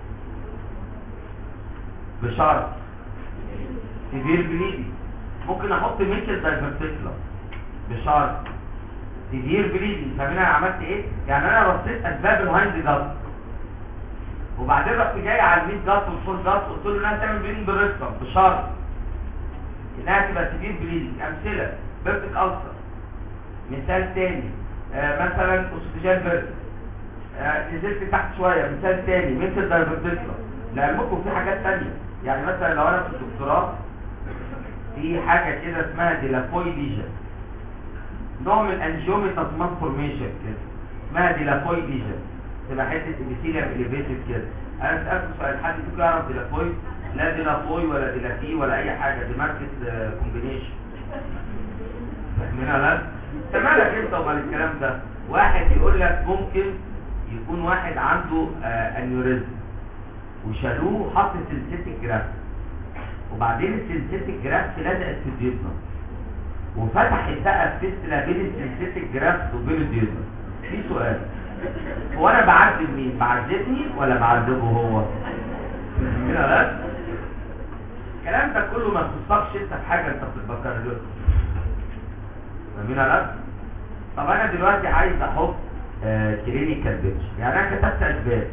بشرط سيفير بليدي ممكن احط ميكل دايفرتيكلا بشرط سيفير بليدي فاهمين انا عملت ايه يعني انا رصيت اسباب الهايند جاب وبعدين رحت جاي على الميد جات والفور جات قلت له انها تعمل بليدنج بالريكتم بشرط انها تبقى سيفير بليدنج امثله بيرتك ألسر مثال تاني آه مثلا اسوفيجيال بيرد آه نزلت تحت شويه مثال تاني مثل دايفرتيكلا لعلمكم في حاجات تانية يعني مثلا لو انا في الدكتوراه في حاجه كده اسمها ديلافوي ليجن نوع من انجيوميتاس مالفورميشن كده اسمها ديلافوي ليجن تبقى حته ابيثيليوم اليفيتد كده انا سالت سؤال حد فيكم يعرف ديلافوي لا ديلافوي ولا ديلافي ولا اي حاجه دي ماركه كومبينيشن فاهمين ولا انت مالك انت ومال الكلام ده واحد يقول لك ممكن يكون واحد عنده آه انيوريزم وشالوه حط سلسله جراف وبعدين السلسله جراف لزقت في الديوزنا وفتحت بقى السلسله بين السلسله جراف وبين الديوزنا في سؤال هو انا بعذب مين بعذبني ولا بعذبه هو هنا بس الكلام ده كله ما تخصكش انت في حاجه انت في البكالوريوس فاهمين ولا طب انا دلوقتي عايز احط كلينيكال بيتش يعني انا كتبت اسباب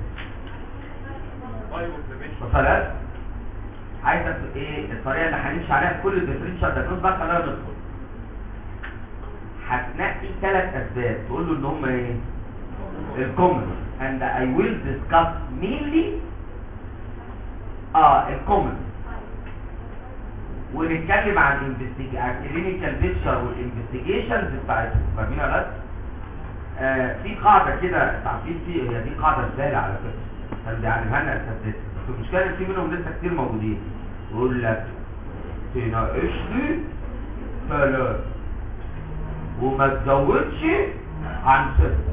وصلت عايز ايه الطريقه اللي هنمشي عليها في كل الديفرنشال ده بقى خلينا ندخل هتنقي ثلاث اسباب تقول له ان هم ايه الكومن and I will discuss mainly اه الكومن ونتكلم عن الكلينيكال بيكتشر والانفستيجيشنز بتاعتهم فاهمين ولا لا آه في قاعده كده تعرفين في هي دي قاعده سهله على فكره كان بيعلمها لنا اساتذتنا بس المشكله ان في منهم لسه كتير موجودين يقول لك تناقش لي ثلاث وما تزودش عن سته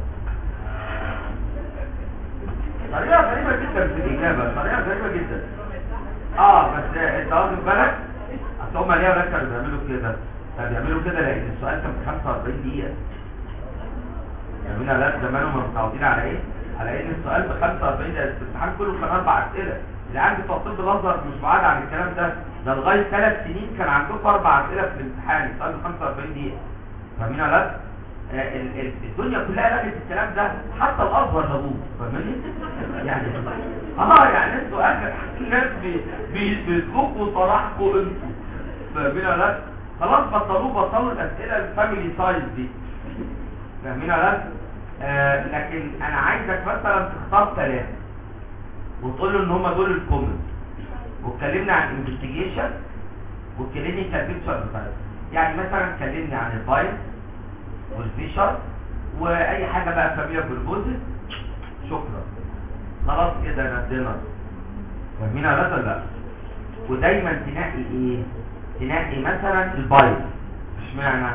طريقة غريبة جدا في الإجابة طريقة غريبة جدا اه بس انت واخد بالك اصل هم ليه ولاد كانوا بيعملوا كده كانوا بيعملوا كده لان السؤال كان ب 45 دقيقة يعملوا ولاد زمانهم متعودين على ايه؟ على ان السؤال ب 45 دقيقة الامتحان كله كان اربع اسئلة العيال بتوع طب الازهر مش بعاد عن الكلام ده ده لغايه ثلاث سنين كان عندكم اربع اسئله في الامتحان يسالوا 45 دقيقه فاهمين ولا لا؟ آه، ال- ال- الدنيا كلها لغت الكلام ده حتى الازهر لغوه فاهمني؟ يعني اه يعني انتوا اخر الناس بي- بي- بيسلكوا صلاحكم انتوا فاهمين ولا لا؟ خلاص بطلوه بطلوا الاسئله الفاميلي سايز دي فاهمين ولا لا؟ آه لكن انا عايزك مثلا تختار ثلاثه وتقول له ان هم دول الكومنت واتكلمنا عن انفستيجيشن والكلينيكال بيكتشر بتاعتها يعني مثلا اتكلمنا عن الفايل والفيشر واي حاجه بقى فاميليا بالبوزيت شكرا خلاص كده ندينا فاهمين ولا لا لا ودايما تنقي ايه تنقي مثلا البايل اشمعنى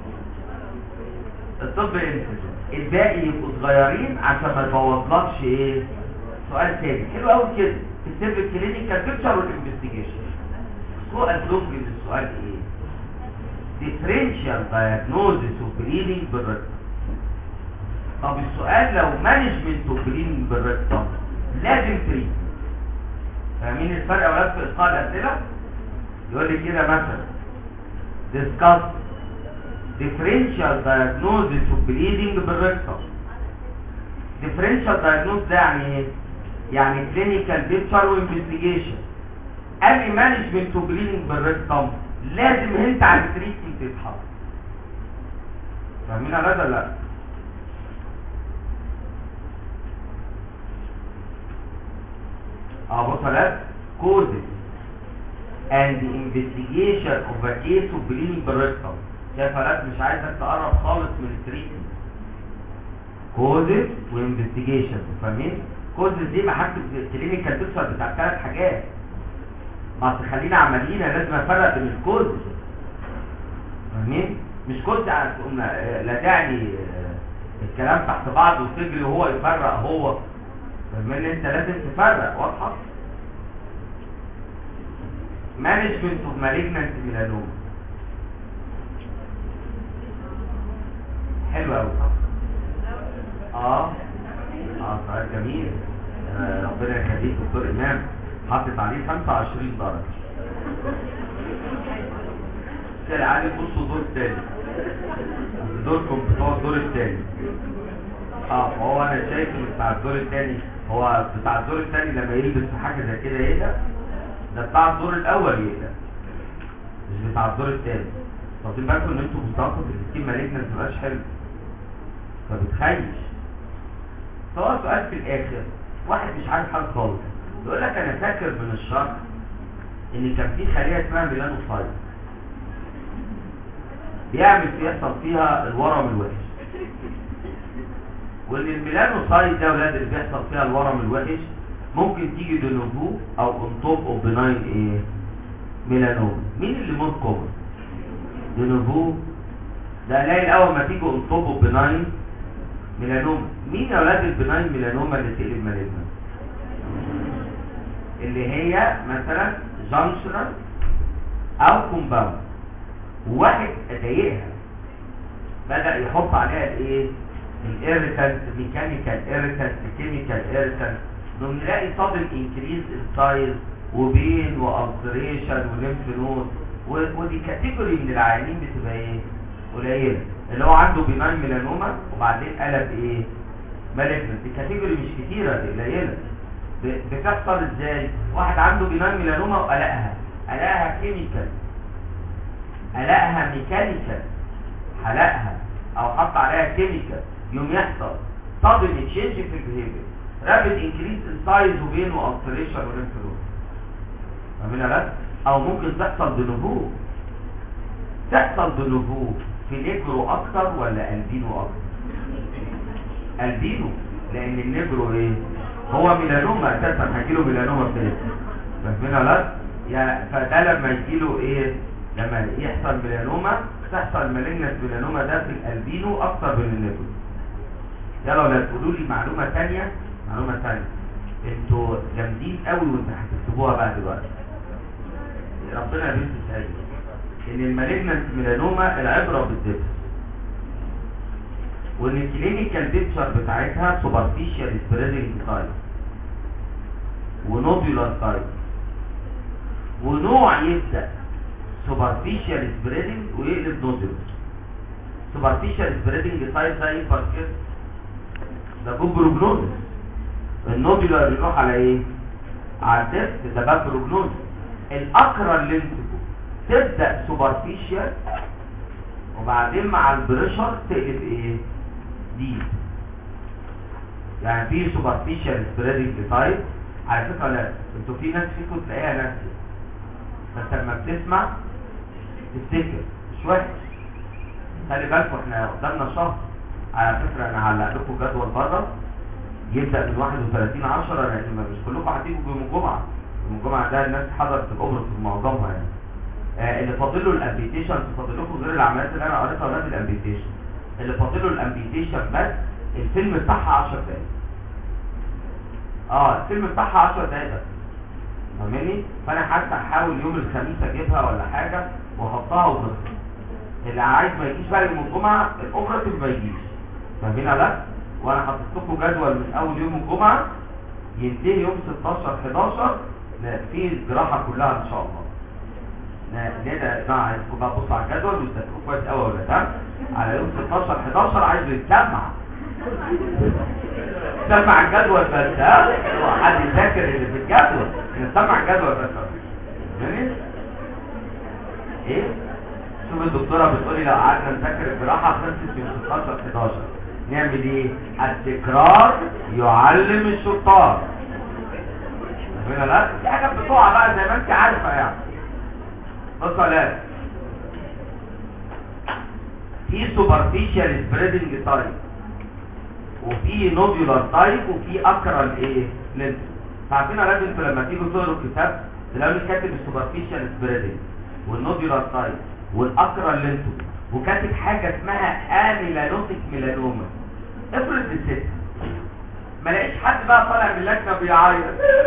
الطب انفجر الباقي يبقوا صغيرين عشان ما يبوظلكش ايه سؤال تاني حلو قوي كده تكتب الكلينيكال بيكتشر والانفستيجيشن سؤال لوج من السؤال ايه differential diagnosis of bleeding بالرقم طب السؤال لو management of bleeding بالرقم لازم تريد فاهمين الفرق يا ولاد في إلقاء الأسئلة يقول لي كده مثلا discuss differential diagnosis of bleeding بالرقم differential diagnosis ده يعني ايه يعني clinical picture وinvestigation قال لي management of bleeding بالرقم لازم انت على التريتمنت تتحط فاهمين على ده ولا لا اه بص يا causes and the investigation of a case of bleeding بالرقم شايف يا ولاد مش عايزك تقرب خالص من التريتمنت causes وانفستيجيشن فاهمين causes دي محطة الكلينيكال بيكتشر بتاع ثلاث حاجات ما أصل خلينا عمليين لازم افرق بين الكوز فاهمين مش كوز قلنا لا داعي آه، الكلام تحت بعض وتجري وهو يفرق هو فاهمين انت لازم تفرق واضحه مانجمنت اوف مالجنانت ميلانوما حلو قوي اه اه سؤال جميل آه ربنا يخليك دكتور امام حطت عليه 25 درجة كده عادي بصوا دور تاني دوركم بتوع الدور التاني اه فهو انا شايف ان بتاع الدور التاني هو بتاع الدور التاني لما يلبس في حاجة زي كده يقلق ده بتاع الدور الاول يقلق مش بتاع الدور التاني واخدين بالكم ان انتوا بتضغطوا في السكين مالجنا ما تبقاش حلو فبتخيش سواء سؤال في الاخر واحد مش عارف حاجه خالص يقول لك انا فاكر من الشرح ان كان في خليه اسمها ميلانوسايت بيعمل يحصل فيها الورم الوحش وان الميلانوسايت ده ولاد اللي بيحصل فيها الورم الوحش ممكن تيجي دونوفو او اون توب اوف بناين ايه ميلانوما مين اللي موت كومن دونوفو ده قليل اول ما تيجي اون توب اوف بناين ميلانوما مين يا ولاد البناين ميلانوما اللي تقلب مالجنا اللي هي مثلا جانشرال او كومباوند واحد ضايقها بدأ يحط عليها الايه الايريتانت ميكانيكال ايريتانت كيميكال ايريتانت نقوم نلاقي صادم انكريز السايز وبين والتريشن وليمف نود و- ودي كاتيجوري من العيانين بتبقى ايه قليله اللي هو عنده بيناين ميلانوما وبعدين قلب ايه مالجنت دي كاتيجوري مش كتيره دي قليله ب- بتحصل ازاي واحد عنده بيناين ميلانوما وقلقها قلقها كيميكال قلقها ميكانيكال حلقها او حط عليها كيميكال يوم يحصل sudden change في البيهيفير رابid increase in size وبين والتريشن وليمف فاهمين بس او ممكن تحصل بنفوذ تحصل بنفوذ في نجرو اكتر ولا البينو اكتر البينو لان النجرو ايه هو ميلانوما اساسا هيجيله ميلانوما فين فاهمين ولا لا؟ يا فده لما يجيله ايه لما يحصل ميلانوما تحصل مالجنس ميلانوما ده في الالبينو اكتر من النجرو يلا ولا تقولوا لي معلومه ثانيه معلومه ثانيه انتوا جامدين قوي وانتوا هتكتبوها بقى دلوقتي ربنا يبارك فيك ان المالجنس ميلانوما العبره بالدبس وان الكلينيكال بيكتشر بتاعتها سوبرفيشال سبريدنج سايز ونوبيولار تايب ونوع يبدا سوبرفيشال سبريدنج ويقلب نوديولار سوبرفيشال سبريدنج تايب ده ايه كده ده جوب بروجنوزس النوديولار يروح على ايه على الدست ده باب بروجنوزس الاقرا اللي انتبه تبدا سوبرفيشال وبعدين مع البريشر تقلب ايه ديب يعني في سوبرفيشال سبريدنج تايب على فكره لا انتوا في ناس فيكم تلاقيها ناسيه بس لما بتسمع تفتكر مش وحش خلي بالكم احنا قدامنا شهر على فكره انا هعلق لكم جدول بره يبدا من 31 10 لان مش كلكم هتيجوا يوم الجمعه يوم الجمعه ده الناس حضرت الاوبرا في معظمها يعني آه اللي فاضل له الامبيتيشن فاضل لكم غير العمليات اللي انا قريتها ولاد الامبيتيشن اللي فاضل له الامبيتيشن بس الفيلم بتاعها 10 دقايق اه الفيلم بتاعها 10 دقايق بس فاهمني فانا حتى هحاول يوم الخميس اجيبها ولا حاجه واحطها وبس اللي عايز ما يجيش بقى يوم الجمعه الاوبراتيف ما يجيش فاهمين لا وانا حاطط لكم جدول من اول يوم الجمعه ينتهي يوم 16 11 في الجراحه كلها ان شاء الله نقدر مع عايزكم بقى بصوا على الجدول وتذاكروه كويس قوي ولا تمام على يوم 16 11 عايزه يتسمع سمع الجدول بس ها هو حد يذاكر اللي في الجدول نسمع الجدول بس يعني ايه شوف الدكتوره بتقولي لو قعدنا نذاكر الجراحه خلصت يوم 16 11 نعمل ايه التكرار يعلم الشطار هنا لا دي حاجات بتقع بقى زي ما انت عارفه يعني بص لا في سوبرفيشال سبريدنج تايب وفي نوديولار تايب وفي اكرال ايه لينس عارفين يا انتوا لما تيجوا تقروا الكتاب تلاقوا كاتب السوبرفيشال سبريدنج والنوديولار تايب والاكرال لينس وكاتب حاجه اسمها اميلانوتيك ميلانوما افرض الست ما لقيتش حد بقى طالع من اللجنه بيعيط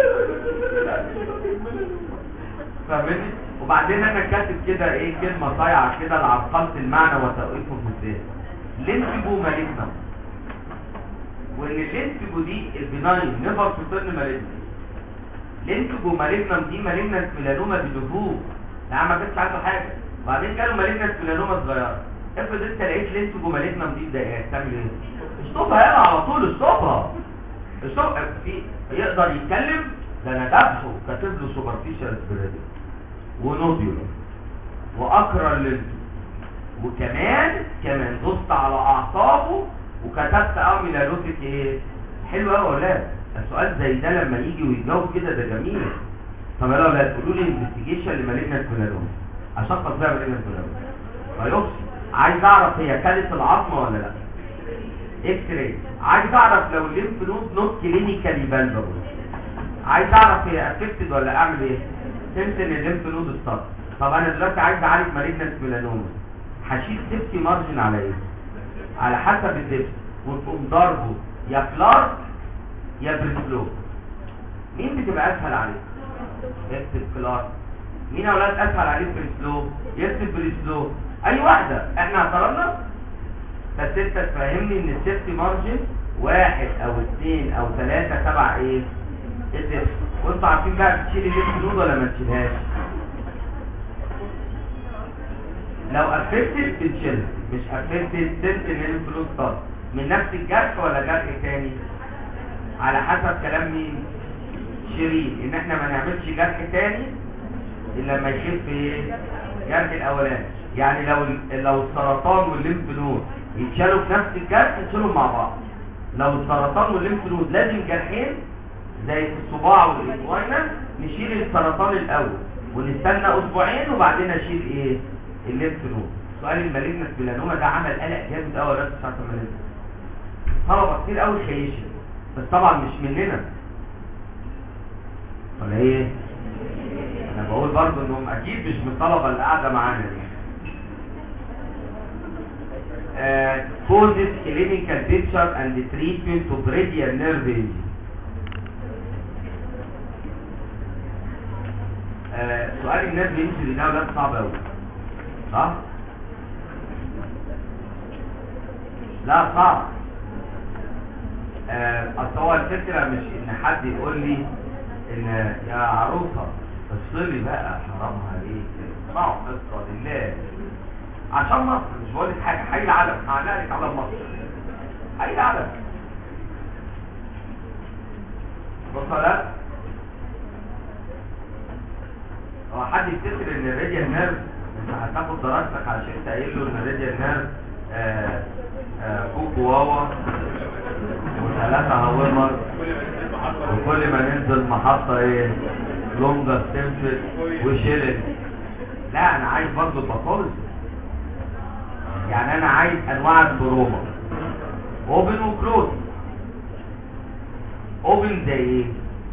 فاهمني وبعدين انا كاتب كده ايه كلمه صايعه كده لعقلت المعنى وتوقيفه في الذهن لينفيبو مالجنا وان اللينفيبو دي البناين نيفر تطن مالجنا لينفيبو مالجنا دي مالجنا ميلانوما بلهوب لا ما كانتش عنده حاجه وبعدين كانوا مالجنا ميلانوما صغيره افرض انت لقيت لينفيبو مالجنا دي بدايات تعمل ايه اشطبها يلا على طول اشطبها اشطبها في يقدر يتكلم ده انا ذبحه كاتب له سوبرفيشال سبريدنج ونوديولار واقرا للجو وكمان كمان دوست على اعصابه وكتبت اميلالوتيك ايه حلو قوي ولا لا السؤال زي ده لما يجي ويجاوب كده ده جميل طب لو لا تقولوا لي انفستيجيشن لمالجنت ميلانوما اشخص بقى مالجنت ميلانوما بايوبسي عايز اعرف هي كانت العظمه ولا لا اكس راي عايز اعرف لو الليمف نود نوت كلينيكالي فالفبل عايز اعرف هي افكتد ولا اعمل ايه تنسى ان الليمف نود ستارت طب انا دلوقتي عايز اعالج مالجنت ميلانوما هشيل سيفتي مارجن على ايه على حسب الدبس وتقوم ضربه يا كلارك يا بريسلو مين بتبقى اسهل عليه اكتب كلارك مين يا اولاد اسهل عليه بريسلو يكتب بريسلو اي واحده احنا اعترضنا بس انت تفهمني ان السيفتي مارجن واحد او اثنين او ثلاثة تبع ايه الدبس وانتوا عارفين بقى بتشيل الليمف نود ولا ما تشيلهاش لو افكتد بتشيلها مش افكتد تنسى ان الفلوس طار من نفس الجرح ولا جرح تاني على حسب كلام مين شيرين ان احنا ما نعملش جرح تاني الا لما يخف ايه جرح الاولاني يعني لو لو السرطان والليمف نود يتشالوا في نفس الجرح يتشالوا مع بعض لو السرطان والليمف نود لازم جرحين زي في الصباع والانفوينا نشيل السرطان الاول ونستنى اسبوعين وبعدين نشيل ايه الليمف نود سؤال المالجنس ميلانوما ده عمل قلق جامد قوي الناس بتاعت المالجنس طلبه كتير قوي خيشه بس طبعا مش مننا ولا ايه انا بقول برضو انهم اكيد مش من الطلبه اللي قاعده معانا دي causes clinical picture and treatment of radial nerve injury آه، سؤال النيرف انجري ده ولاد صعب قوي صح لا صعب آه، اصل هو الفكره مش ان حد يقول لي ان يا عروسه افصلي بقى حرام عليك اسمعوا قصه لله عشان مصر مش بقول لك حاجه حي العلم هعلق لك على مصر حي العلم بص لا هو حد يفتكر ان الراديال نيرف انت هتاخد دراستك علشان انت قايل له ان الراديال نيرف آه، آه، كوكو واوا وثلاثة هاورمر وكل ما ننزل محطة ايه لونجا ستنفل وشيلن لا انا عايز برضه الباثولوجي يعني انا عايز انواع التروما اوبن وكلوز اوبن زي ايه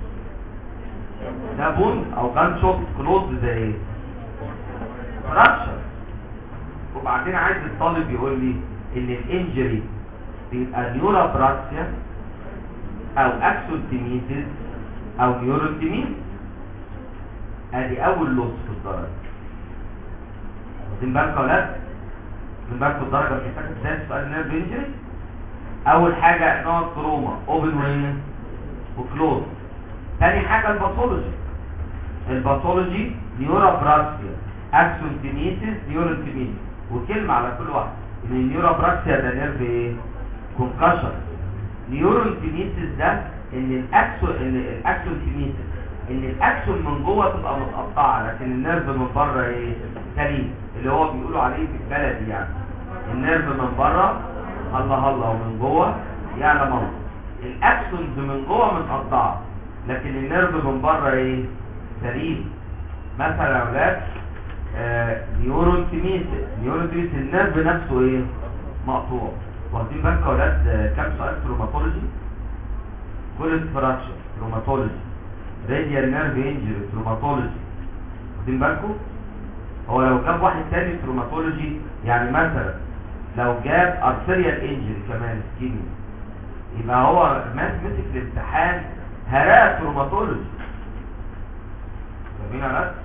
ده بوند او كان شوت كلوز زي ايه فراكشر وبعدين عايز الطالب يقول لي ان الانجري بيبقى نيورا براكسيا او اكسوتيميتس او نيوروتيميتس ادي اول لص في الدرجه واخدين بالكم ولا لا؟ واخدين بالكم الدرجه بتاعتك ازاي سؤال نيرف انجري اول حاجه نوع التروما اوبن وين وكلوز تاني حاجه الباثولوجي الباثولوجي نيورا براسيا اكسونتيميتس نيوروتيميتس وكلمه على كل واحد ان النيورا براسيا ده نيرف ايه كونكشن نيورونتيميتس ده ان الاكسو ان الاكسونتيميتس ان الاكسون من جوه تبقى متقطعه لكن النيرف من بره ايه سليم اللي هو بيقولوا عليه في البلد يعني النيرف من بره الله الله ومن جوه يعلم الله الاكسونز من جوه متقطعه لكن النيرف من بره ايه سليم مثلا يا اولاد آه نيورونتيميتس نيورونتيميتس النيرف نفسه ايه مقطوع واخدين بالكم يا اولاد آه، كام سؤال تروماتولوجي كل فراكشر تروماتولوجي راديال نيرف انجري تروماتولوجي واخدين بالكم هو لو جاب واحد تاني تروماتولوجي يعني مثلا لو جاب ارتريال انجري كمان سكيمي يبقى هو ماس مسك الامتحان هراء تروماتولوجي فاهمين يا ولاد؟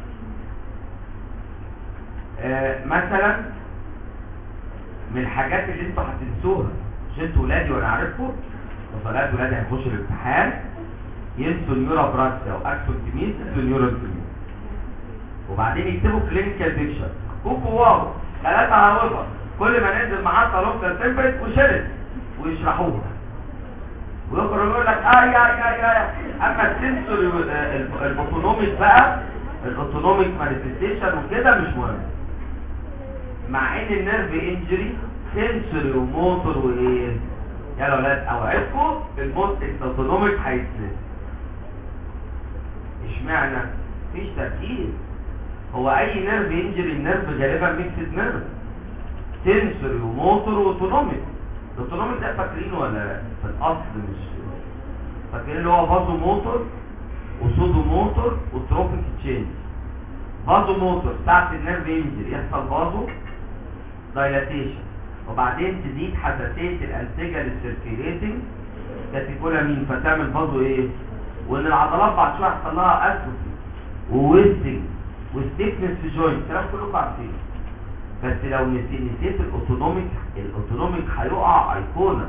آه مثلا من الحاجات اللي انتوا هتنسوها مش انتوا ولادي وانا عارفكم وصلات ولادي هيخشوا الامتحان ينسوا النيورا براسيا واكسوتيميتس والنيوروتيميتس وبعدين يكتبوا كلينيكال بيكشر كوكو واو ثلاثة هاوفر كل ما ننزل محطة لوكال تمبرت وشرد ويشرحوها ويخرج يقول لك اي اي اي اي اما السنسوري الاوتونوميك بقى الاوتونوميك مانيفستيشن وكده مش مهم مع ان النيرف انجري سنسوري وموتور وايه يلا ولاد اوعدكم الموت الاوتونوميك هيتسلم اشمعنى مفيش تركيز هو اي نيرف انجري النيرف غالبا ميكسد نيرف سنسوري وموتور واوتونوميك الاوتونوميك ده فاكرينه ولا لا؟ في الاصل مش فاكرين اللي هو بازو موتور وسودو موتور وتروبيك تشينج بازو موتور ساعة النيرف انجري يحصل بازو دايلاتيشن وبعدين تزيد حساسية الانسجة للسيركيليتنج كاتيكولامين فتعمل بازو ايه وان العضلات بعد شوية يحصل لها اتروفي وويستنج وستيفنس في جوينت الكلام كله عارفينه بس لو نسيت نسيت الاوتونوميك الاوتونوميك هيقع ايقونه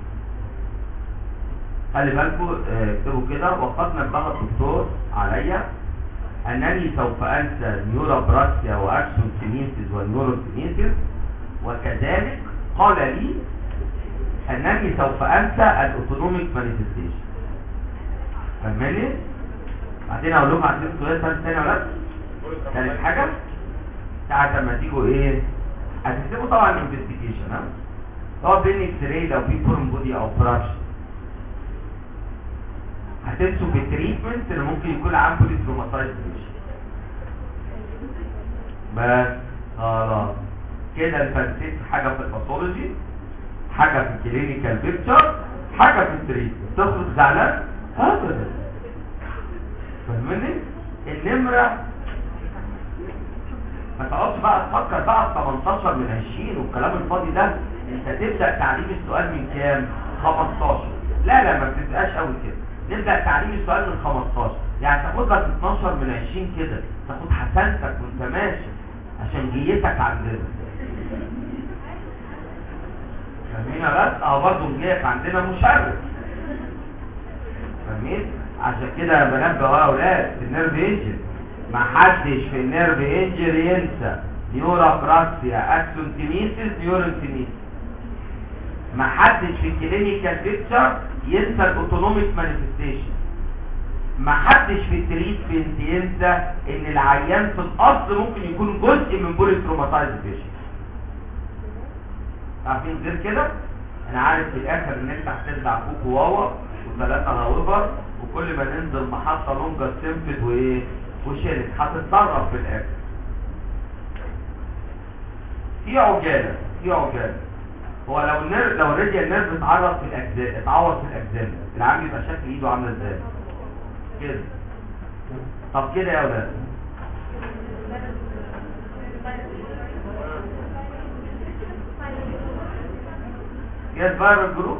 خلي بالكم آه، اكتبوا كده وقد نبه الدكتور عليا انني سوف انسى نيورا براسيا واكسون سينيسيس والنيورو سينيسيس وكذلك قال لي انني سوف انسى الاوتونوميك مانيفستيشن فاهماني بعدين اقول لكم عايزين سؤال ثالث تاني ولا لا ثالث حاجه ساعة ما تيجوا ايه هتكتبوا طبعا الانفستيجيشن ها سواء بين اكس راي لو في فورم بودي او فراكشن هتنسوا في التريتمنت اللي ممكن يكون عنده تروماتايز بس خلاص كده الفانسيت حاجة في الباثولوجي حاجة في الكلينيكال بيكتشر حاجة في التريتمنت تخرج زعلان ابدا فاهمني النمرة ما تقعدش بقى تفكر بقى في 18 من 20 والكلام الفاضي ده انت تبدا تعليم السؤال من كام 15 لا لا ما بتبقاش قوي كده نبدا تعليم السؤال من 15 يعني تاخد لك 12 من 20 كده تاخد حسنتك وانت ماشي عشان جيتك عندنا فاهمين يا بس اه برضه جيتك عندنا مشرف فاهمين عشان كده انا بنبه اهو يا اولاد في النيرف انجري ما حدش في النيرف انجري ينسى نيوروبراسيا اكسونتيميسيس نيورنتيميسيس ما حدش في الكلينيكال بيكتشر ينسى الاوتونوميك مانيفستيشن ما حدش في التريتمنت ينسى ان العيان في الاصل ممكن يكون جزء من بولي تروماتايز بيشن عارفين غير كده انا عارف في الاخر ان انت هترجع كوكو واوا وثلاثه هاوبر وكل ما ننزل محطه لونجا سيمفد وايه وشيلت هتتطرف في الاخر في عجاله في عجاله هو لو النير لو الراديال النيرف اتعرض في الاجزاء اتعور في الاجزاء العام يبقى شكل ايده عامله ازاي كده طب كده يا ولاد كده فايرال جروب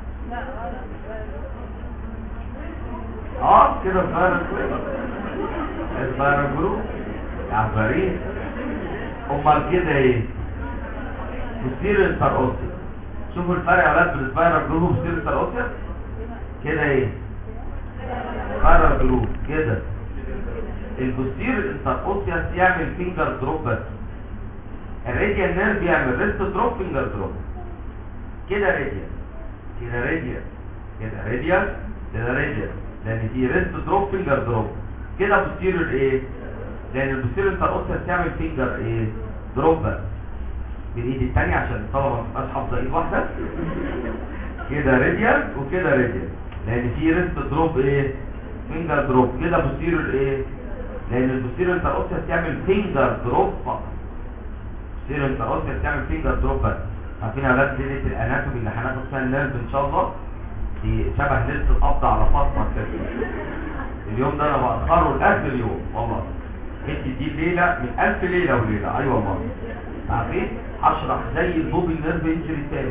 اه كده فايرال جروب الفايرال جروب يا عفاريت امال كده ايه بتصير الترقصي شوفوا الفرق يا ولاد بين الفايرال جروب وبتصير الترقصي كده ايه فايرال جروب كده البوستير الانترقوسياس يعمل فينجر دروب بس الراديال نيرف يعمل ريست دروب فينجر دروب كده راديال كده راديال كده راديال كده راديال لان دي ريست دروب فينجر دروب كده بوستيريور ايه لان البوستيريور انترقوسياس يعمل فينجر ايه دروب بس بالايد الثانيه عشان الطلبه ما تبقاش حافظه ايد واحده كده راديال وكده راديال لان في ريست دروب ايه فينجر دروب كده بوستيريور ايه لان البوستيريور انترقوسياس يعمل فينجر دروب فقط البوستيريور انترقوسياس يعمل فينجر دروب بس عارفين يا اولاد ليله الاناتومي اللي هناخد فيها النيرف ان شاء الله دي شبه ليله القبض على فاطمه كده اليوم ده انا باخره لاخر اليوم والله انت دي ليله من ألف ليله وليله ايوه والله عارفين هشرح زي البوب النيرف انجري تاني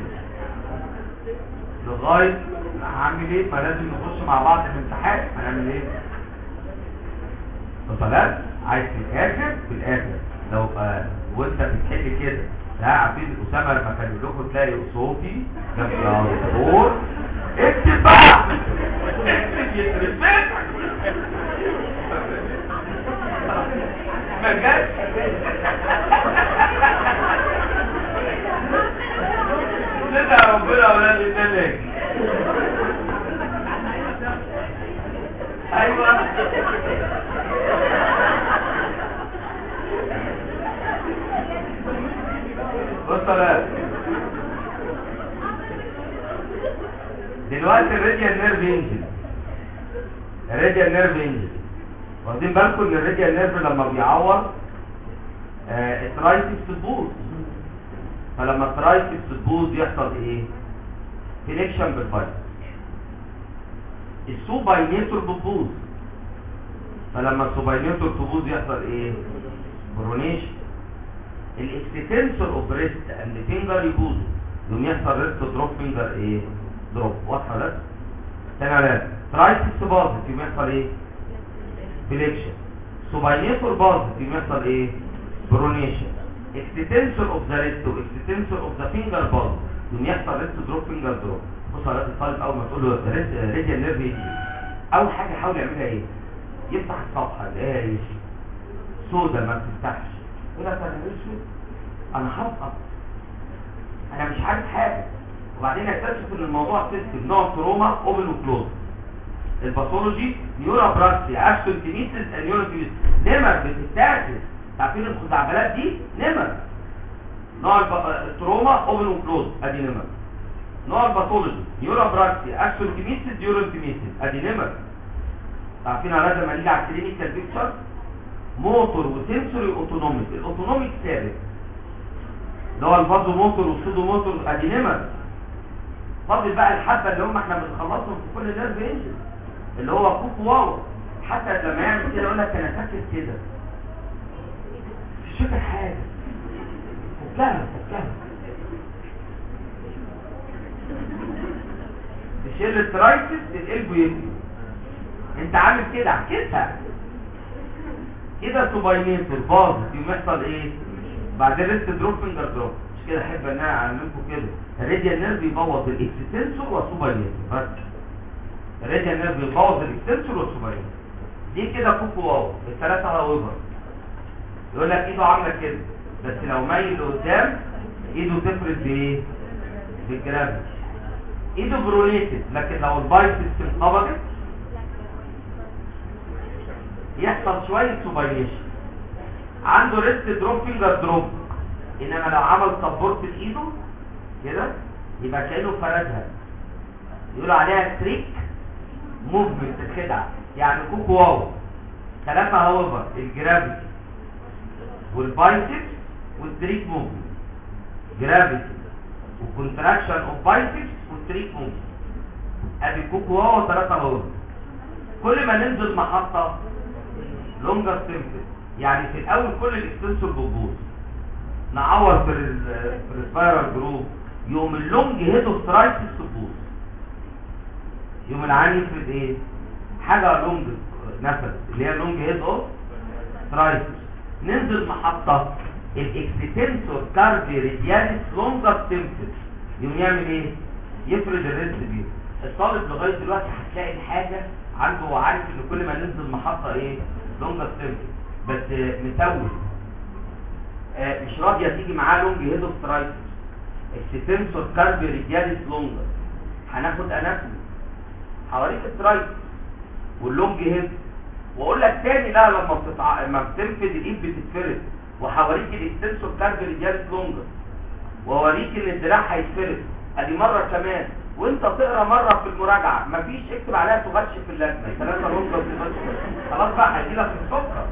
لغايه هعمل ايه ما لازم نخش مع بعض الامتحان هنعمل ايه وصلات عايز في الاخر في الاخر لو آه وانت بتحل كده لا عارفين اسامه لما كان يقول لكم تلاقي صوتي جنب يا دكتور اكتب بقى اكتب يخرب بيتك ما جاش ندعي ربنا يا اولاد النبي ايوه بص يا دلوقتي الراديال نيرف انجل الراديال نيرف انجل واخدين بالكم ان الراديال نيرف لما بيعور آه الترايسبس تبوظ فلما الترايسبس تبوظ يحصل ايه كونكشن بالفايروس السوباينيتور بتبوظ فلما السوباينيتور تبوظ يحصل ايه برونيشن الاكستنسور اوف ريست اند فينجر يبوظ يقوم يحصل ريست دروب فينجر ايه دروب واضحه ده تاني على ترايسبس باظت يقوم يحصل ايه فليكشن سوباينيتور باظت يقوم يحصل ايه برونيشن اكستنسور اوف ذا ريست واكستنسور اوف ذا فينجر باظ يقوم يحصل ريست دروب فينجر دروب بص على الطالب اول ما تقول له ريديال نيرف يجي اول حاجه حاول يعملها ايه يفتح الصفحه يلاقيها ايه سودا ما بتفتحش يقول لك انا اسود انا هسقط انا مش عارف حاجه وبعدين اكتشف ان الموضوع سيستم نوع تروما اوبن وكلوز الباثولوجي نيورا براكسي اكسونتيميسيس نيورونتيميسيس نمر بتتاكل عارفين الخزعبلات دي نمر نوع التروما اوبن وكلوز ادي نمر نوع الباثولوجي نيورا براكسي اكسونتيميسيس نيورونتيميسيس ادي نمر عارفين على لما نيجي على الكلينيكال بيكتشر موتور وسنسوري اوتونوميك الاوتونوميك ثابت اللي هو الفازو موتور والسودو موتور ادي نمر فاضل بقى الحبه اللي هم احنا بنخلصهم في كل نيرف انجن اللي هو كوك واو حتى لما يعمل كده يقول لك انا فاكر كده مش فاكر حاجه فكها فكها تشيل الترايسس القلب يبني انت عامل كده عكسها كده سوباينيتور باظ يقوم يحصل ايه بعدين ريست دروب فينجر دروب مش كده احب ان انا اعلمكم كده الراديال نيرف يبوظ الاكستنسور والسوباينيتور بس الراديال نيرف بيبوظ الاكستنسور والسوبرين دي كده كوكو واو الثلاثه هاويفر يقول لك ايده عامله كده بس لو مايل لقدام ايده تفرد بايه بالجرافيتي ايده برونيتد لكن لو البايسبس انقبضت يحصل شويه سوباينيشن عنده ريست دروب فينجر دروب انما لو عمل سبورت بايده كده يبقى كانه فردها يقولوا عليها تريك موفمنت الخدعه يعني كوكو واو ثلاثه هاوفر الجرافيتي والبايسبس والتريك موفمنت جرافيتي وكونتراكشن اوف بايسبس والتريك موفمنت ادي كوكو واو ثلاثه هاوفر كل ما ننزل محطه لونجر سيمبل يعني في الاول كل الاكستنسور بتبوظ نعور في ال في السبايرال جروب يوم اللونج هيد اوف ترايسس تبوظ يوم العين يفرد ايه حاجه لونج نفس اللي هي لونج هيد اوف ترايسس ننزل محطه الاكستنسور كاردي ريدياليس لونجر سيمبل يوم يعمل ايه يفرد الريست بيه الطالب لغايه دلوقتي هتلاقي الحاجه عنده هو عارف ان كل ما ننزل محطه ايه لونجر سيمبل بس متوه آه مش راضيه تيجي معاه لونج هيد اوف ترايسس السيتنسور كاربي ريدياليس لونجر هناخد اناتومي حواليك الترايسس واللونج هيد واقول لك تاني لا لما بتتع... لما بتنفذ الايد بتتفرد وحواليك الاكستنسور كاربي ريدياليس لونجر واوريك ان الدراع هيتفرد ادي مره كمان وانت تقرا مره في المراجعه مفيش اكتب عليها تغش في اللجنه ثلاثه لونجر خلاص بقى هيجي لك السكر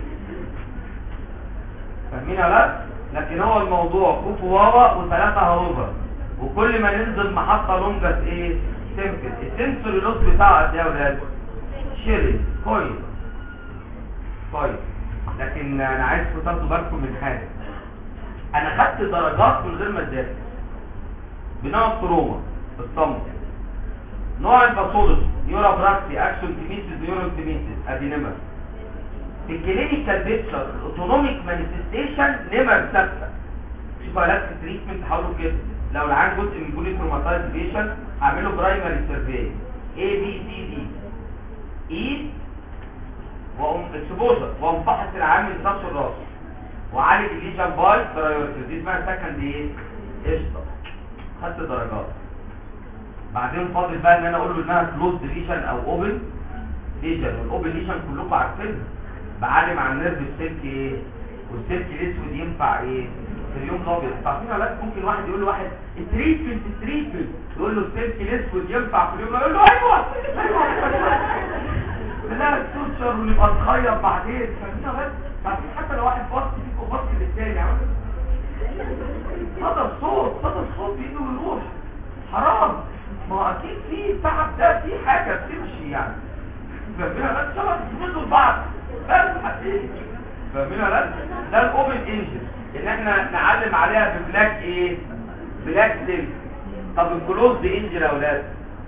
فاهمين يا ولاد لكن هو الموضوع كوكو واوا وثلاثة هاوفر وكل ما ننزل محطة لونجس ايه سيمبل السنسوري لوس بتاعه قد ايه يا ولاد شيري كويس كويس لكن انا عايزكم تاخدوا بالكم من حاجه انا خدت درجات من غير ما اذاكر بنوع التروما الصمت نوع الباثولوجي نيورا براكسي اكشن تيميسيس نيورو تيميسيس ادي نمر في الكلينيكال بيكتشر الاوتونوميك مانيفستيشن نمر ثابته شوف علاج التريتمنت هقوله كده لو العيان جزء من بولي تروماتايزيشن هعمله برايمري سيرفي اي بي سي دي اي واقوم اكسبوجر واقوم فحص العيان من راسه لراسه وعالج الليجن باي برايورتي دي اسمها سكند ايه قشطه خدت درجات بعدين فاضل بقى ان انا اقول له انها كلوز ليشن او اوبن ليشن والاوبن ليشن كلكم عارفينها بعلم عن نيرف السلك ايه والسلك الاسود ينفع ايه في اليوم الابيض تعرفين ولا ممكن واحد يقول لواحد التريتمنت التريتمنت يقول له السلك الاسود ينفع في اليوم يقول له ايوه ايوه لا السوتشر ونبقى نخيط بعدين فاهمين بس تعرفين حتى لو واحد بص فيكم بص للتاني عمل صدى الصوت صدى الصوت بايده ويروح حرام ما هو اكيد في تعب ده في حاجه بتمشي يعني فاهمين لا شبه تسندوا لبعض بس حقيقي فاهمين لا ده الاوبن انجن ان احنا نعلم عليها ببلاك ايه بلاك سيل طب الكلوز دي انجن يا اولاد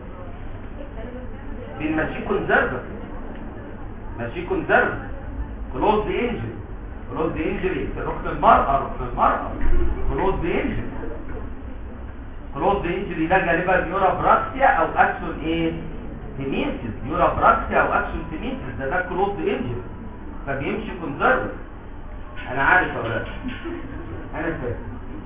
بنمشيه كونزرفر ماشي كونزرف كلوز دي انجن كلوز دي انجري ركن المرأة ركن المرأة كلوز دي انجن كلوز دي انجري ده غالبا يورا براكسيا او اكسون ايه تيمينسيس يورا براكسيا او اكسون تيمينسيس ده ده كلوز دي انجري فبيمشي كونزرف انا عارف يا ولاد انا فاهم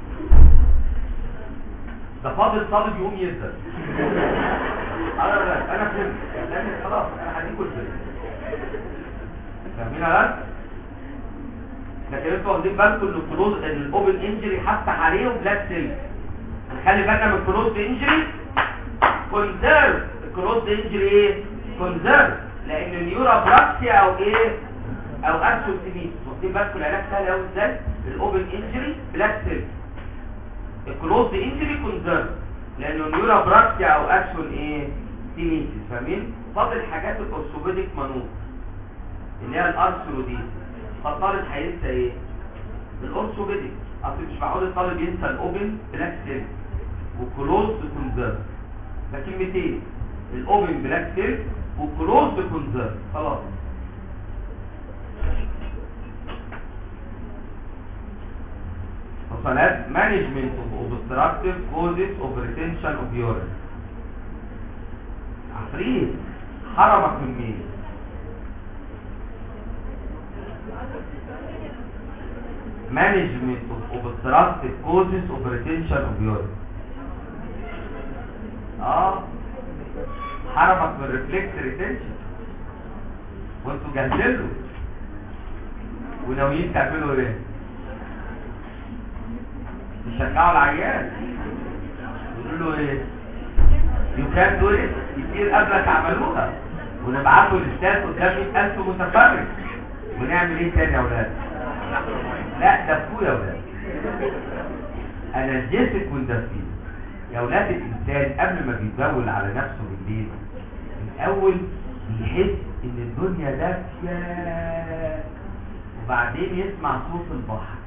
ده فاضل طالب يقوم يزدد انا لا انا فهمت لان خلاص انا هديكوا الفيلم فاهمين يا لكن انتوا واخدين بالكم ان الكلوز ان الاوبن انجري حتى عليهم بلاك سيل نخلي بالنا من الكلوز انجري كونزيرف الكلوز انجري ايه كونزيرف لان النيورا براكسيا او ايه او اكسوتيميس واخدين بالكم العلاج سهل قوي ازاي الاوبن انجري بلاك سيل الكلوز انجري كونزيرف لانه النيورا براكسيا او اكسون ايه تيميسيس فاهمين فاضل حاجات الاورثوبيديك مانوف اللي هي الارثروديز فالطالب هينسى ايه الاورثوبيديك اصل مش معقول الطالب ينسى الاوبن بلاك سيل وكلوز كونزيرف ده كلمتين الاوبن بلاك سيل وكلوز كونزيرف خلاص وصلات مانجمنت اوف obstructive causes of retention of urine عفريت حرمك من مين management of obstructive causes of retention of urine اه حرمك من reflex retention وانتوا جاهزين له وناويين تعملوا ايه تشجعوا العيال يقولوا له ايه يو كان دو ات كتير قبلك عملوها ونبعته للستات قدام 100000 متفرج ونعمل ايه تاني يا اولاد لا ده فوق يا اولاد انرجيتك وندفين يا اولاد الانسان قبل ما بيتزول على نفسه بالليل الاول بيحس ان الدنيا دافيه وبعدين يسمع صوت البحر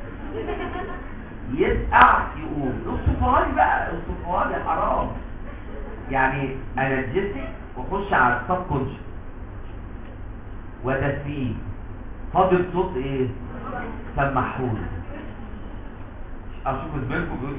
يسقع يقوم الصفواني بقى الصفواني حرام يعني انرجيتك واخش على السب كونشن ودفيه فاضل صوت ايه سمحولي اشوف زميلكم بيقول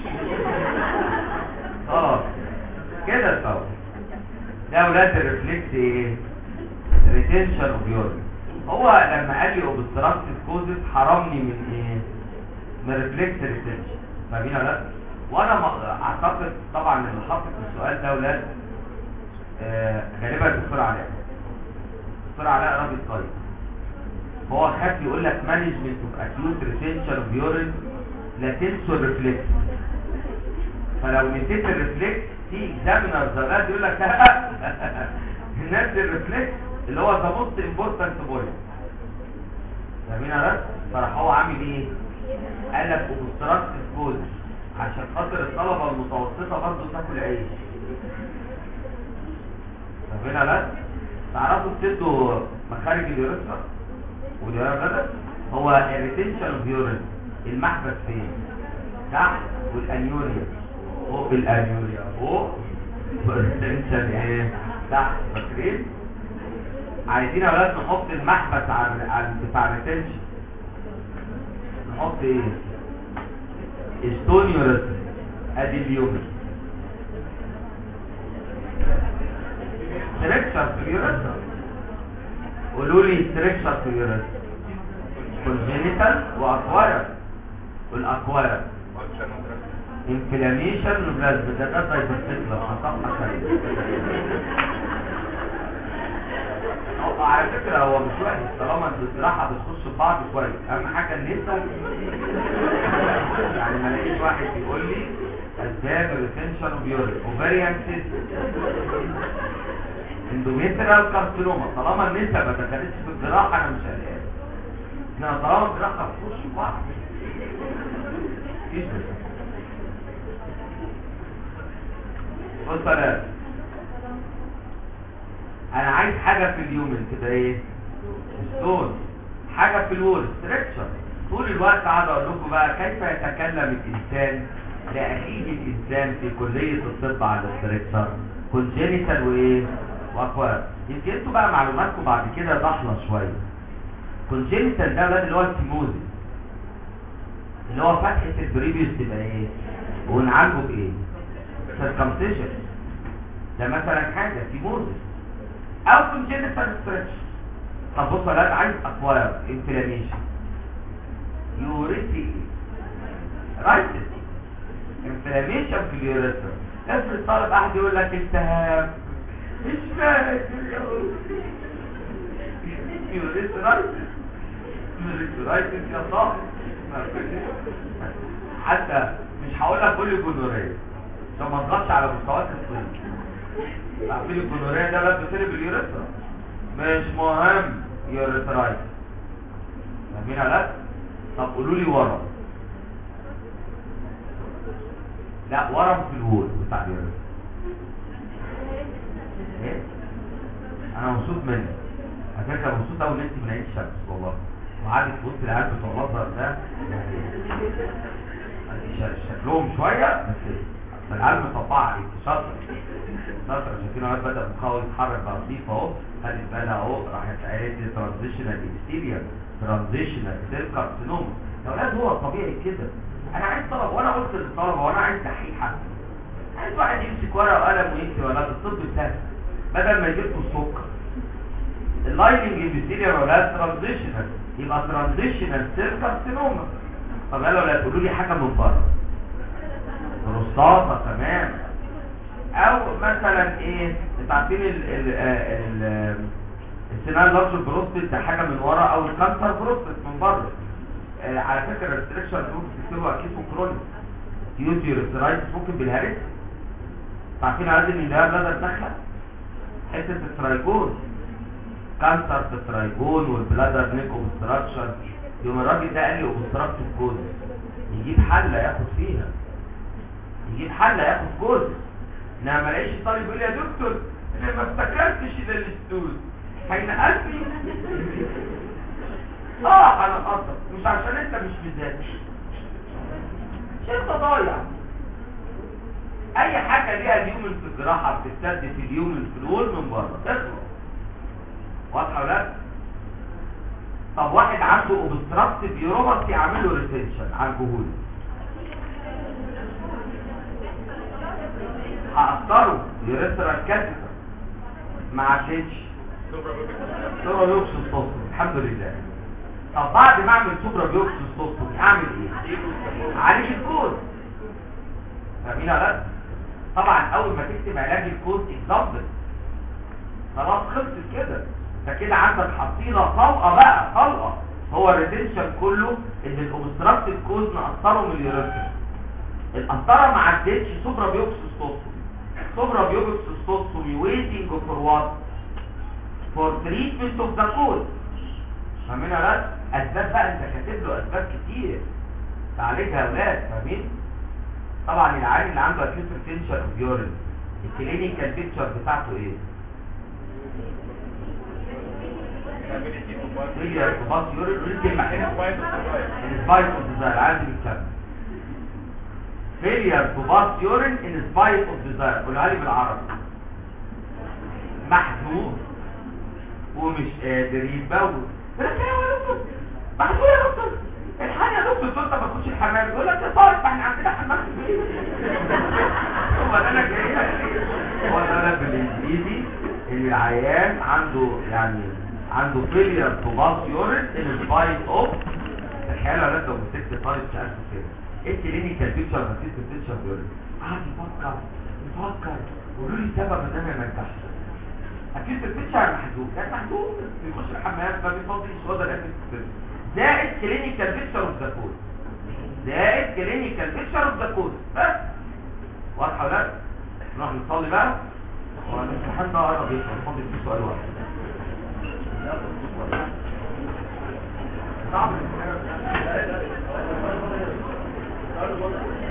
خلاص كده الصوت ده اولاد الريفلكس ايه ريتنشن اوف يورين هو لما قال لي اوبستراكتيف كوزز حرمني من ايه من ريفلكس ريتنشن فاهمين ولا لا وانا ما- اعتقد طبعا اللي حط في السؤال ده اولاد آه غالبا الدكتور علاء الدكتور علاء راجل طيب هو خاف يقول لك مانجمنت اوف اكيوت ريتنشن اوف يورين لا تنسوا الريفلكس فلو نسيت الريفلكس في اكزامينر زمان يقول لك لا الناس الريفلكس اللي هو ذا موست امبورتنت بوينت فاهمين يا رد فراح هو عامل ايه قال لك اوبستراكتيف كود عشان خاطر الطلبه المتوسطه برضه تاكل عيش فاهمين يا رد تعرفوا تسدوا مخارج اليوريثرا واليوريثرا هو الريتنشن اوف يورين المحبس فين تحت والانيوريا فوق الانيوريا فوق والريتنشن ايه تحت فاكرين عايزين يا اولاد نحط المحبس على على بتاع الريتنشن نحط ايه ستون يوريثرا ادي اليومن ستريكشر في اليوريثرا قولوا لي ستريكشر في اليوريثرا كونجينيتال واكواير والاكواير انفلاميشن وبلازما ده ده دايفرسيكلا صفحه ثانيه هو على فكره هو مش وحش طالما انتوا الصراحه بتخشوا في بعض كويس اهم حاجه ان انت يعني ما الاقيش واحد يقول لي اسباب الريتنشن وبيوري اوفاريان سيستم اندوميتريال كارسينوما طالما النسبه ما دخلتش في الجراحه انا مش قلقان احنا طالما الجراحه بتخش في بعض مفيش مشكلة. بص يا ناس انا عايز حاجه في اليومن كده ايه ستون حاجه في الوول ستريكشر طول الوقت قاعد اقول لكم بقى كيف يتكلم الانسان لاخيه الانسان في كليه الطب على الستريكشر كونجينيتال وايه واكوار يمكن انتوا بقى معلوماتكم بعد كده ضحله شويه كونجينيتال ده ولاد اللي هو التيموزي اللي هو فتحه البريبيوس تبقى ايه ونعالجه بايه سيركمسيشن ده مثلا حاجه تيموزي او كونجينيتال ستريتش طب بص يا ولاد عايز اكوار انفلاميشن يوريتي رايتس انفلاميشن في اليوريثرا افرض طالب قاعد يقول لك التهاب مش فاكر يا يوريثرايتس يوريثرايتس يا صاحبي حتى مش هقول لك كل جونوريه عشان ما تضغطش على مستويات الطب عارفين الجونوريه ده بس بتقلب اليوريثرا مش مهم يوريثرايتس فاهمين يا ولاد طب قولوا لي ورم لا ورم في الوول بتاع اليوريثرا ايه انا مبسوط منك على فكره مبسوط قوي ان انت من عين الشمس والله وقعدت في وسط العيال بتوع الازهر ده يعني ش- شكلهم شويه بس بس العيال مطبعه عليك شاطر شاطر شايفين الواد بدا مخه يتحرك بقى لطيف اهو خدت بالها اهو راحت قالت لي ترانزيشنال اكستيريور ترانزيشنال سيل كارسينوما يا اولاد هو طبيعي كده انا عايز طلبه وانا قلت للطلبه وانا عايز دحيحه عايز واحد يمسك ورقه وقلم ويكتب ولا الطب سهل بدل ما يجيبوا السكر اللايننج ابيثيليوم ولا ترانزيشنال يبقى ترانزيشنال سيل كارسينوما طب قالوا لا تقولوا لي حاجه من بره بروستاتا تمام او مثلا ايه انتوا عارفين ال ال ال السنان لارج بروستات ده حاجه من ورا او الكانسر بروستات من بره آه على فكره الريستريكشن ممكن تكتبوا اكيد كرونيك يوتي ريسترايتس ممكن بالهرس عارفين عادي ان ده بلادر داخله حته الترايجون كانسر في الترايجون والبلادر نيك اوبستراكشن يوم الراجل ده قال لي اوبستراكتيف كوز يجيب حله ياخد فيها يجيب حله ياخد كوز انما ما الاقيش طالب يقول لي يا دكتور انا ما افتكرتش ده الاستوز هينقلني اه انا قصدك مش عشان انت مش مذاكر عشان انت ضايع اي حاجه ليها اليومن في الجراحه بتستد في اليومن فلول من بره اخلص واضحه ولا لا؟ طب واحد عنده اوبستراكتيف يوروباسي عامل له ريتنشن على الجهول هقطره يوريثرال كاتيتر ما عاشتش سوبرا بيوكسوس توستومي الحمد لله طب بعد ما اعمل سوبرا بيوكسوس توستومي اعمل ايه عالج الكود فاهمين ولا لا طبعا اول ما تكتب علاج الكود اكزامبل خلاص خلصت كده انت كده عندك حصيله طلقه بقى طلقه هو الريتنشن كله ان الاوبستراكتيف كوز نقطره من اليوريثرا القطره ما عدتش سوبرا بيوكسوس توستومي سوبرا بيوكسوس توستومي ويتنج فور وات فور تريتمنت اوف ذا كود فاهمين ولا لا اسباب بقى انت كاتب له اسباب كتير تعالجها يا اولاد فاهمين طبعا العيان اللي عنده اكيوت ريتنشن اوف يورين الكلينيكال بيكتشر بتاعته ايه هي ارتباط يورين قول كلمه حلوه السبايس اوف ديزاير عايز يتكلم failure to pass urine in spite of desire قولها لي بالعربي محزون ومش قادر يتبول يقول لك يا دكتور محزون يا دكتور الحاجه يا دكتور انت ما تخش الحمام يقول لك يا طارق ما احنا عندنا حمام في البيت هو ده انا جاي لك ليه؟ هو ده انا بالانجليزي ان العيان عنده يعني عنده failure to pass urine in spite of تخيلوا يا لو مسكت طالب سالته كده ايه الكلينيكال بيكتشر نتيجه البيكتشر بيقول قعد يفكر يفكر قولوا لي سبب ان انا ما انجحش اكيد البيكتشر محدود كان محدود بيخش الحمام ما بيفضيش هو ده الاكيد زائد كلينيكال بيكتشر اوف ذا كود زائد كلينيكال بيكتشر اوف ذا كود بس واضحه ولا لا؟ نروح نصلي بقى والامتحان ده قرب يخلص فاضل فيه سؤال واحد صعب